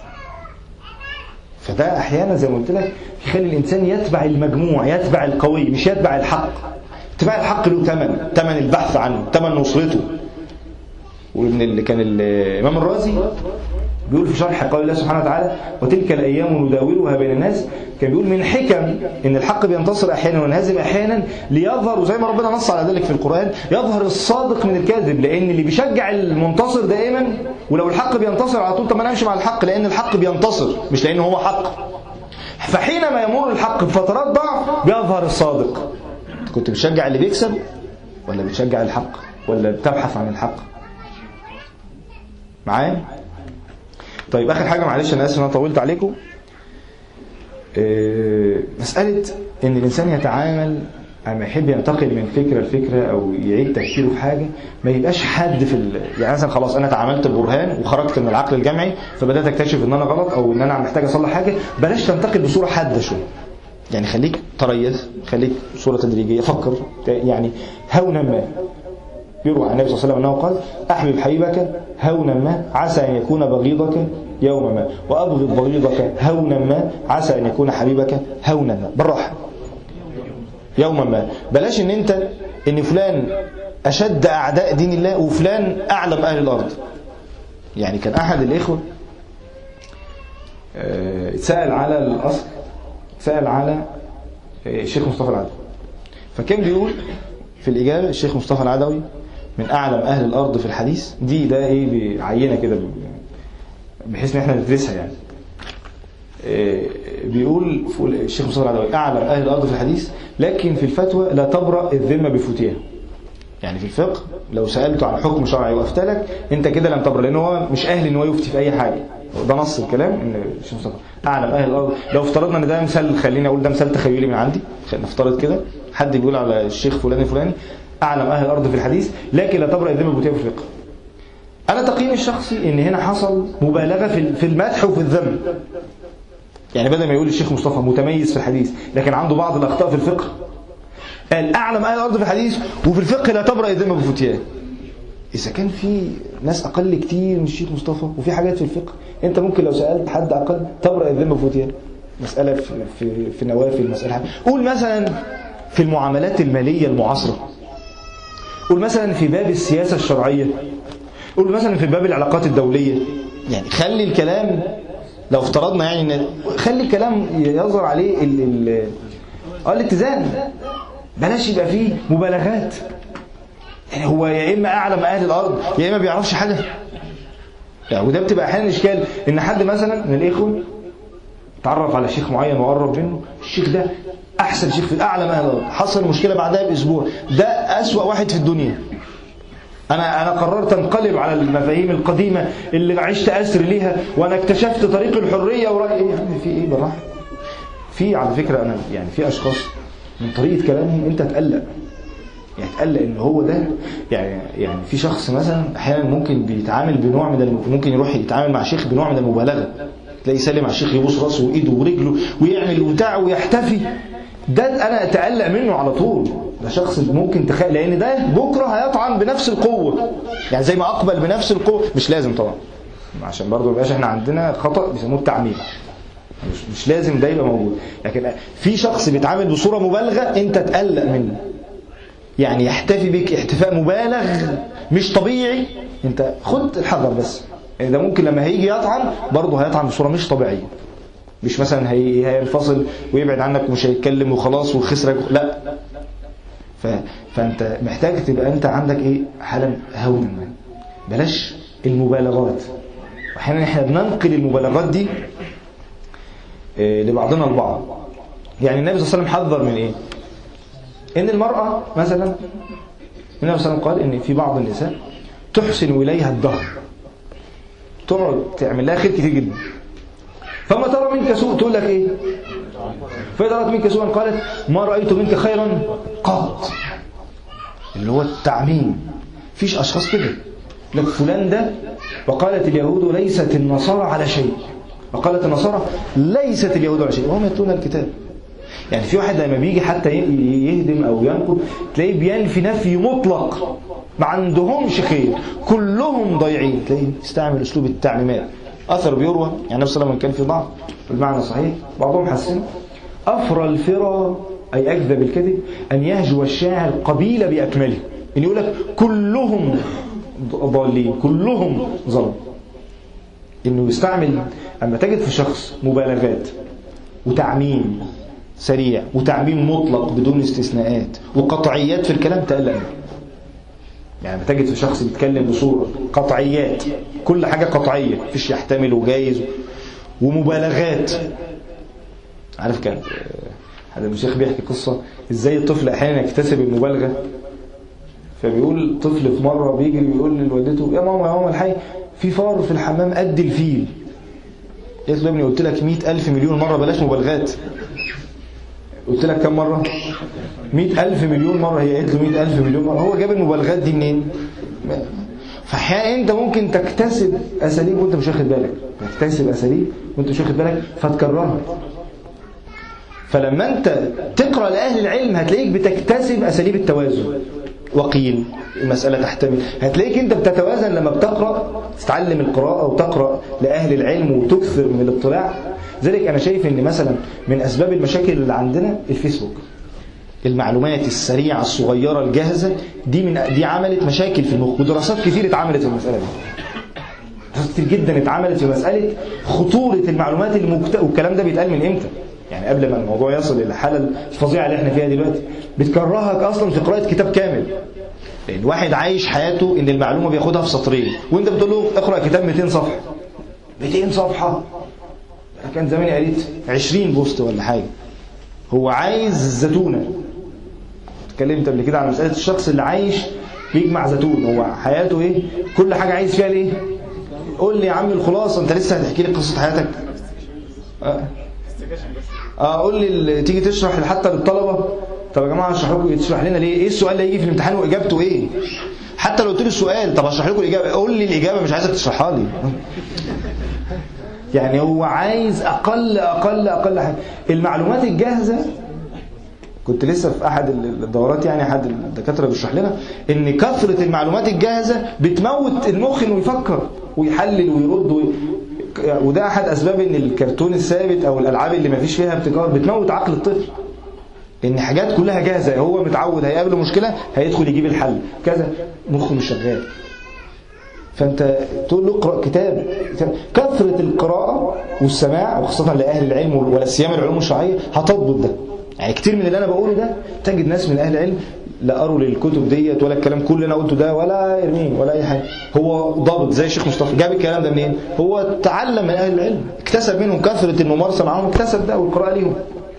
فده احيانا زي ما قلت لك يخلي الانسان يتبع المجموع يتبع القوي مش يتبع الحق اتباع الحق له ثمن ثمن البحث عنه ثمن نصرته وابن اللي كان الامام الرازي بيقول في شرح قول الله سبحانه وتعالى وتلك الايام نداولها بين الناس كان بيقول من حكم ان الحق بينتصر احيانا وينهزم احيانا ليظهر وزي ما ربنا نص على ذلك في القران يظهر الصادق من الكاذب لان اللي بيشجع المنتصر دائما ولو الحق بينتصر على طول طب ما انا امشي مع الحق لان الحق بينتصر مش لان هو حق فحينما يمر الحق بفترات ضعف بيظهر الصادق كنت بتشجع اللي بيكسب ولا بتشجع الحق ولا بتبحث عن الحق معايا طيب اخر حاجه معلش انا اسف ان انا طولت عليكم مساله ان الانسان يتعامل اما يحب ينتقل من فكره لفكره او يعيد تفكيره في حاجه ما يبقاش حد في ال... يعني مثلا خلاص انا تعاملت البرهان وخرجت من العقل الجمعي فبدات اكتشف ان انا غلط او ان انا محتاج اصلح حاجه بلاش تنتقل بصوره حاده شويه يعني خليك تريث خليك صوره تدريجيه فكر يعني هونا ما يروى عن النبي صلى الله عليه وسلم انه قال احبب حبيبك هونا ما عسى ان يكون بغيضك يوما ما وابغض بغيضك هونا ما عسى ان يكون حبيبك هونا ما بالراحه يوما ما بلاش ان انت ان فلان اشد اعداء دين الله وفلان اعلم اهل الارض يعني كان احد الاخوه اتسال على الاصل سال على الشيخ مصطفى العدوي فكان بيقول في الاجابه الشيخ مصطفى العدوي من اعلم اهل الارض في الحديث دي ده ايه بعينه كده بحيث ان احنا ندرسها يعني بيقول الشيخ مصطفى العدوي اعلم اهل الارض في الحديث لكن في الفتوى لا تبرأ الذمه بفتيها يعني في الفقه لو سالته عن حكم شرعي وافتلك انت كده لم تبرأ لان هو مش اهل ان هو يفتي في اي حاجه ده نص الكلام ان الشيخ مصطفى اعلم اهل الارض لو افترضنا ان ده مثال خليني اقول ده مثال تخيلي من عندي نفترض كده حد بيقول على الشيخ فلان الفلاني اعلم اهل الارض في الحديث لكن لا تبرأ الذمه بفتيها في الفقه انا تقييمي الشخصي ان هنا حصل مبالغه في المدح وفي الذم يعني بدل ما يقول الشيخ مصطفى متميز في الحديث لكن عنده بعض الاخطاء في الفقه قال اعلم اهل الارض في الحديث وفي الفقه لا تبرأ الذمه بفتياه اذا كان في ناس اقل كتير من الشيخ مصطفى وفي حاجات في الفقه انت ممكن لو سالت حد اقل تبرأ الذمه بفتياه مساله في في, في نوافل مساله قول مثلا في المعاملات الماليه المعاصره قول مثلا في باب السياسه الشرعيه قول مثلا في باب العلاقات الدوليه يعني خلي الكلام لو افترضنا يعني ان خلي الكلام يظهر عليه ال ال اه الاتزان بلاش يبقى فيه مبالغات يعني هو يا اما اعلم اهل الارض يا اما بيعرفش حاجه يعني وده بتبقى احيانا اشكال ان حد مثلا من الاخوه تعرف على شيخ معين وقرب منه الشيخ ده احسن شيخ في اعلم اهل الارض حصل مشكله بعدها باسبوع ده اسوا واحد في الدنيا انا انا قررت انقلب على المفاهيم القديمه اللي عشت اسر ليها وانا اكتشفت طريق الحريه وراي ايه يعني في ايه بالراحه في على فكره انا يعني في اشخاص من طريقه كلامهم انت تقلق يعني تقلق ان هو ده يعني يعني في شخص مثلا احيانا ممكن بيتعامل بنوع من الم... ممكن يروح يتعامل مع شيخ بنوع من المبالغه تلاقيه يسلم على الشيخ يبوس راسه وايده ورجله ويعمل وبتاع ويحتفي ده انا اتقلق منه على طول ده شخص ممكن تخيل لان ده بكره هيطعن بنفس القوه يعني زي ما اقبل بنفس القوه مش لازم طبعا عشان برضه ما يبقاش احنا عندنا خطا بيسموه التعميم مش, مش لازم ده يبقى موجود لكن في شخص بيتعامل بصوره مبالغه انت تقلق منه يعني يحتفي بك احتفاء مبالغ مش طبيعي انت خد الحذر بس يعني ده ممكن لما هيجي يطعن برضه هيطعن بصوره مش طبيعيه مش مثلا هي هينفصل ويبعد عنك ومش هيتكلم وخلاص وخسرك لا ف... فانت محتاج تبقى انت عندك ايه حاله هون بلاش المبالغات واحيانا احنا بننقل المبالغات دي إيه لبعضنا البعض يعني النبي صلى الله عليه وسلم حذر من ايه ان المرأة مثلا النبي صلى الله عليه وسلم قال ان في بعض النساء تحسن اليها الدهر تقعد تعمل لها خير كتير جدا فما ترى منك سوء تقول لك ايه فإذا رأت منك سوءا قالت ما رأيت منك خيرا قط اللي هو التعميم فيش أشخاص كده لك فلان ده وقالت اليهود ليست النصارى على شيء وقالت النصارى ليست اليهود على شيء وهم يتلون الكتاب يعني في واحد لما بيجي حتى يهدم أو ينقض تلاقيه بينفي نفي مطلق ما عندهمش خير كلهم ضايعين تلاقيه يستعمل أسلوب التعميمات أثر بيروى يعني النبي صلى الله عليه وسلم كان في ضعف بالمعنى الصحيح بعضهم حسن أفرى الفرى أي أكذب الكذب أن يهجو الشاعر قبيلة بأكمله إن يقول لك كلهم ضالين كلهم ظلم إنه يستعمل أما تجد في شخص مبالغات وتعميم سريع وتعميم مطلق بدون استثناءات وقطعيات في الكلام تقلق منه يعني بتجد في شخص بيتكلم بصورة قطعيات كل حاجة قطعية مفيش يحتمل وجايز ومبالغات عارف كان هذا الشيخ بيحكي قصة ازاي الطفل احيانا يكتسب المبالغة فبيقول طفل في مرة بيجري بيقول لوالدته يا ماما يا ماما الحي في فار في الحمام قد الفيل قلت له يا ابني قلت لك مئة ألف مليون مرة بلاش مبالغات قلت لك كم مرة مئة ألف مليون مرة هي قالت له مئة ألف مليون مرة هو جاب المبالغات دي منين فأحيانا أنت ممكن تكتسب أساليب وأنت مش واخد بالك تكتسب أساليب وأنت مش واخد بالك فتكررها فلما أنت تقرأ لأهل العلم هتلاقيك بتكتسب أساليب التوازن وقيل المسألة تحتمل هتلاقيك أنت بتتوازن لما بتقرأ تتعلم القراءة وتقرأ لأهل العلم وتكثر من الاطلاع ذلك أنا شايف أن مثلا من أسباب المشاكل اللي عندنا الفيسبوك المعلومات السريعة الصغيرة الجاهزة دي من دي عملت مشاكل في المخ ودراسات كتير اتعملت في المسألة دي دراسات كتير جدا اتعملت في مسألة خطورة المعلومات المكت... والكلام ده بيتقال من امتى يعني قبل ما الموضوع يصل للحالة الفظيعة اللي احنا فيها دلوقتي بتكرهك اصلا في قراءة كتاب كامل لان واحد عايش حياته ان المعلومة بياخدها في سطرين وانت بتقول له اقرأ كتاب 200 صفحة 200 صفحة انا كان زماني قريت 20 بوست ولا حاجة هو عايز الزتونة اتكلمت قبل كده عن مسألة الشخص اللي عايش بيجمع زيتون هو حياته ايه كل حاجة عايز فيها ليه قول لي يا عم الخلاصة انت لسه هتحكي لي قصة حياتك اه, آه قول لي تيجي تشرح حتى للطلبة طب يا جماعة اشرح لكم تشرح لنا ليه ايه السؤال اللي هيجي في الامتحان واجابته ايه حتى لو قلت لي السؤال طب اشرح لكم الاجابة قول لي الاجابة مش عايزك تشرحها لي يعني هو عايز اقل اقل اقل حاجة المعلومات الجاهزة كنت لسه في احد الدورات يعني احد الدكاتره بيشرح لنا ان كثره المعلومات الجاهزه بتموت المخ انه يفكر ويحلل ويرد وي... وده احد اسباب ان الكرتون الثابت او الالعاب اللي ما فيش فيها ابتكار بتموت عقل الطفل ان حاجات كلها جاهزه هو متعود هيقابله مشكله هيدخل يجيب الحل كذا مخه مش شغال فانت تقول له اقرا كتاب كثره القراءه والسماع وخاصه لاهل العلم ولا سيما العلوم الشرعيه هتضبط ده يعني كتير من اللي انا بقوله ده تجد ناس من اهل العلم لا قروا للكتب ديت ولا الكلام كل اللي انا قلته ده ولا يرميه ولا اي حاجه هو ضابط زي الشيخ مصطفى جاب الكلام ده منين هو تعلم من اهل العلم اكتسب منهم كثره الممارسه معاهم اكتسب ده والقراءه ليهم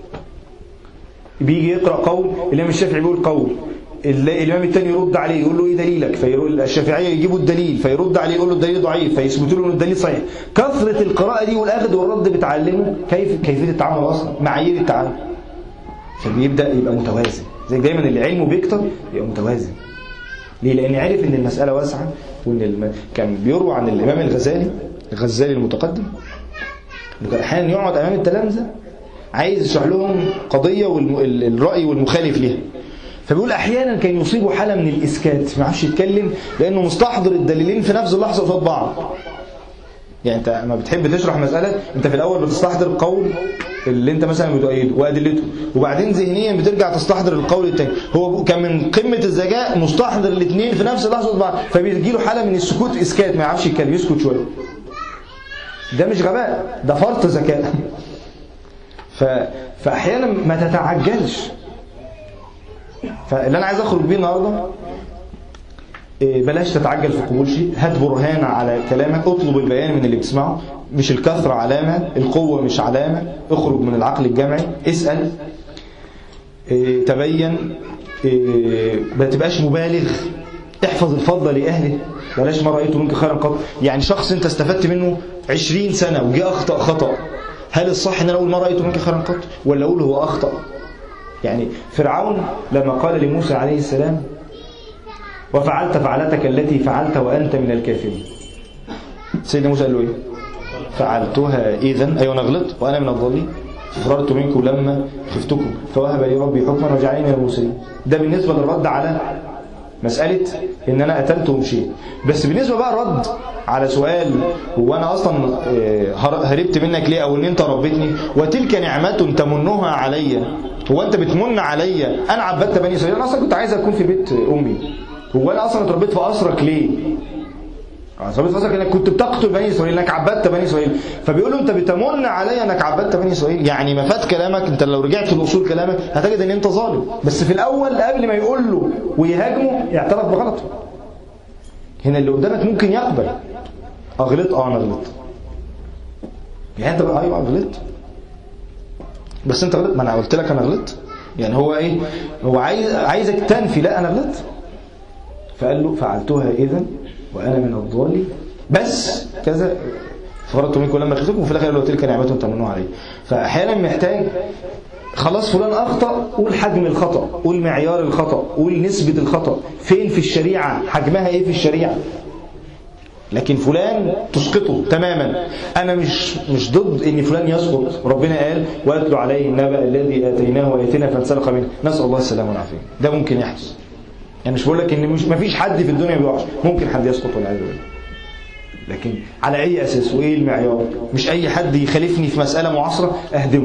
بيجي يقرا قول الامام الشافعي بيقول قول الامام الثاني يرد عليه يقول له ايه دليلك فيقول الشافعيه يجيبوا الدليل فيرد عليه يقول له الدليل ضعيف فيثبتوا له ان الدليل صحيح كثره القراءه دي والاخذ والرد بتعلمه كيف كيفيه التعامل اصلا معايير التعامل فبيبدا يبقى متوازن زي دايما اللي علمه بيكتر يبقى متوازن ليه لان عرف ان المساله واسعه وان الم... كان بيروى عن الامام الغزالي الغزالي المتقدم انه كان احيانا يقعد امام التلامذه عايز يشرح لهم قضيه والراي والمخالف ليها فبيقول احيانا كان يصيبه حاله من الاسكات ما يعرفش يتكلم لانه مستحضر الدليلين في نفس اللحظه قصاد بعض يعني انت لما بتحب تشرح مساله انت في الاول بتستحضر القول اللي انت مثلا بتؤيده وادلته وبعدين ذهنيا بترجع تستحضر القول الثاني هو كان من قمه الذكاء مستحضر الاثنين في نفس اللحظه بعض فبيجي له حاله من السكوت اسكات ما يعرفش يتكلم يسكت شويه ده مش غباء ده فرط ذكاء ف... فاحيانا ما تتعجلش فاللي انا عايز اخرج بيه النهارده بلاش تتعجل في قبول شيء هات برهان على كلامك اطلب البيان من اللي بتسمعه مش الكثرة علامة القوة مش علامة اخرج من العقل الجمعي اسأل اه تبين اه ما تبقاش مبالغ احفظ الفضل لأهله بلاش ما رأيته منك خيرا قط يعني شخص انت استفدت منه 20 سنة وجي أخطأ خطأ هل الصح ان انا اقول ما رأيته منك خيرا قط ولا اقول هو أخطأ يعني فرعون لما قال لموسى عليه السلام وفعلت فعلتك التي فعلت وأنت من الكافرين سيدنا موسى قال له ايه فعلتها إذا أيوة أنا غلطت وأنا من الضالين فررت منكم لما خفتكم فوهب لي ربي حكما وجعلني من المرسلين ده بالنسبة للرد على مسألة ان انا قتلت ومشيت بس بالنسبة بقى الرد على سؤال هو انا اصلا آه، هر- هربت منك ليه او ان انت ربيتني وتلك نعمة تمنها علي هو انت بتمن علي انا عبدت بني اسرائيل انا اصلا كنت عايز اكون في بيت امي هو انا اصلا اتربيت في اسرك ليه اتربيت في اسرك انك كنت بتقتل بني اسرائيل انك عبدت بني اسرائيل فبيقول له انت بتمن علي انك عبدت بني اسرائيل يعني مفاد كلامك انت لو رجعت لاصول كلامك هتجد ان انت ظالم بس في الاول قبل ما يقول له ويهاجمه اعترف بغلطه هنا اللي قدامك ممكن يقبل اغلط اه انا غلطت يعني انت بقى ايوه غلطت بس انت غلطت ما انا قلت لك انا غلطت يعني هو ايه هو عايز عايزك تنفي لا انا غلطت فقال له فعلتها اذا وانا من الضالين بس كذا فرضت منكم لما خفتكم وفي الاخر قال له تلك نعمه تمنوها علي فاحيانا محتاج خلاص فلان اخطا قول حجم الخطا قول معيار الخطا قول نسبه الخطا فين في الشريعه حجمها ايه في الشريعه لكن فلان تسقطه تماما انا مش مش ضد ان فلان يسقط ربنا قال واتلو عليه النبأ الذي اتيناه اياتنا فانسلخ منه نسال الله السلامه والعافيه ده ممكن يحدث يعني مش بقول لك ان مش مفيش حد في الدنيا بيوقعش ممكن حد يسقط والعياذ بالله لكن على اي اساس وايه المعيار مش اي حد يخالفني في مساله معاصره اهدمه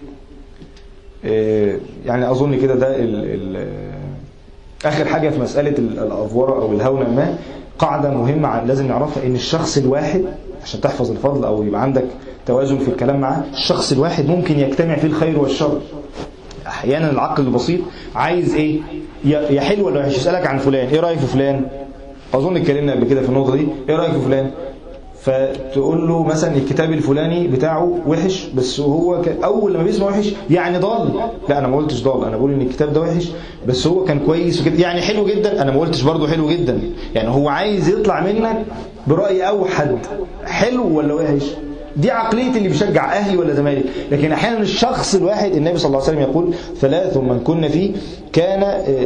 إيه، يعني اظن كده ده ال ال اخر حاجه في مساله ال- الافوره او الهونه ما قاعده مهمه عن لازم نعرفها ان الشخص الواحد عشان تحفظ الفضل او يبقى عندك توازن في الكلام معاه الشخص الواحد ممكن يجتمع فيه الخير والشر احيانا العقل البسيط عايز ايه يا يا حلو ولا وحش يسالك عن فلان ايه رايك في فلان اظن اتكلمنا قبل كده في النقطه دي ايه رايك في فلان فتقول له مثلا الكتاب الفلاني بتاعه وحش بس هو ك... اول لما بيسمع وحش يعني ضال لا انا ما قلتش ضال انا بقول ان الكتاب ده وحش بس هو كان كويس وكده يعني حلو جدا انا ما قلتش برضه حلو جدا يعني هو عايز يطلع منك براي اوحد حلو ولا وحش دي عقلية اللي بيشجع أهلي ولا زمالك لكن أحيانا الشخص الواحد النبي صلى الله عليه وسلم يقول ثلاث من كنا فيه كان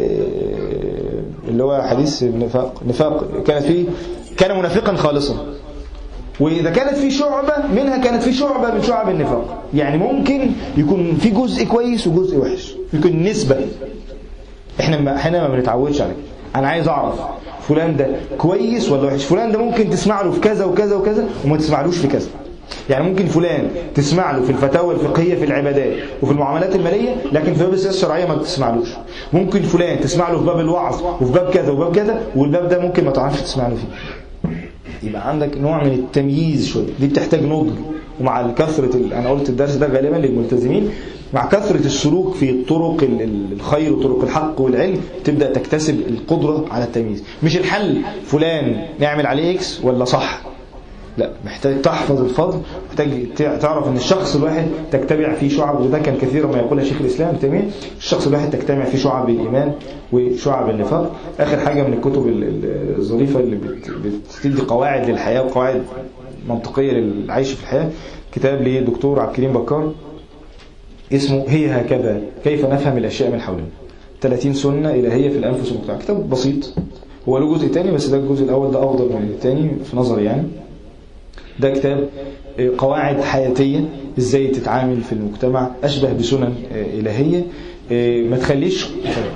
آه، اللي هو حديث النفاق نفاق كانت فيه كان منافقا خالصا وإذا كانت في شعبة منها كانت في شعبة من شعب النفاق يعني ممكن يكون في جزء كويس وجزء وحش يكون نسبة احنا ما احنا ما بنتعودش على كده انا عايز اعرف فلان ده كويس ولا وحش فلان ده ممكن تسمع له في كذا وكذا وكذا وما تسمعلوش في كذا يعني ممكن فلان تسمع له في الفتاوى الفقهية في العبادات وفي المعاملات المالية لكن في باب السياسة الشرعية ما تسمعلوش ممكن فلان تسمع له في باب الوعظ وفي باب كذا وباب كذا والباب ده ممكن ما تعرفش تسمع له فيه يبقى عندك نوع من التمييز شويه دي بتحتاج نضج ومع كثره ال... انا قلت الدرس ده غالبا للملتزمين مع كثره السلوك في طرق ال- ال- الخير وطرق الحق والعلم تبدا تكتسب القدره على التمييز مش الحل فلان نعمل عليه اكس ولا صح لا محتاج تحفظ الفضل محتاج تع- تعرف ان الشخص الواحد تجتمع فيه شعب وده كان كثيرا ما يقولها شيخ الاسلام ابن تيميه الشخص الواحد تجتمع فيه شعب الايمان وشعب النفاق اخر حاجه من الكتب ال- ال- الظريفه اللي بت- بتدي قواعد للحياه وقواعد منطقيه للعيش في الحياه كتاب لدكتور عبد الكريم بكار اسمه هي هكذا كيف نفهم الاشياء من حولنا 30 سنه الهيه في الانفس والمجتمع كتاب بسيط هو له جزء تاني بس ده الجزء الاول ده افضل من الثاني في نظري يعني ده كتاب آه، قواعد حياتية ازاي تتعامل في المجتمع اشبه بسنن آه، الهية آه، ما تخليش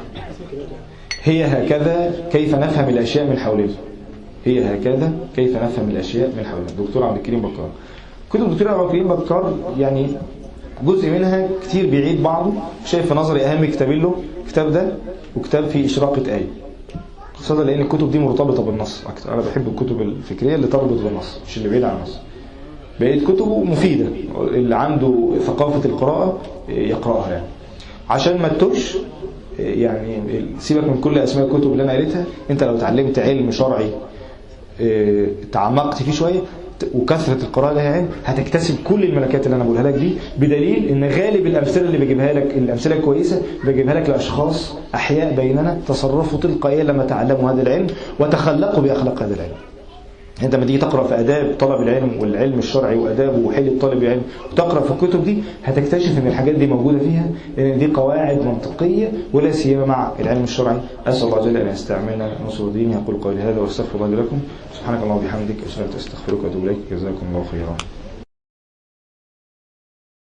هي هكذا كيف نفهم الاشياء من حولنا هي هكذا كيف نفهم الاشياء من حولنا دكتور عبد الكريم بكار كتب الدكتور عبد الكريم بكار يعني جزء منها كتير بيعيد بعضه شايف في نظري اهم كتابين له الكتاب ده وكتاب فيه اشراقة آية خاصة لأن الكتب دي مرتبطة بالنص أكتر أنا بحب الكتب الفكرية اللي تربط بالنص مش اللي بعيد عن النص بقيت كتبه مفيدة اللي عنده ثقافة القراءة يقرأها يعني عشان ما تتوش يعني سيبك من كل أسماء الكتب اللي أنا قريتها أنت لو اتعلمت علم شرعي اه، تعمقت فيه شوية وكثرة القراءة لها علم هتكتسب كل الملكات اللي أنا بقولها لك دي بدليل إن غالب الأمثلة اللي بجيبها لك الأمثلة الكويسة بجيبها لك لأشخاص أحياء بيننا تصرفوا تلقائيا لما تعلموا هذا العلم وتخلقوا بأخلاق هذا العلم انت لما تيجي تقرا في اداب طلب العلم والعلم الشرعي وادابه وحل طالب العلم وتقرا في الكتب دي هتكتشف ان الحاجات دي موجوده فيها لان دي قواعد منطقيه ولا سيما مع العلم الشرعي اسال الله جل ان يستعملنا نصر دينه اقول قولي هذا واستغفر الله لي لكم سبحانك اللهم وبحمدك اشهد ان لا اله الا انت استغفرك واتوب اليك جزاكم الله خيرا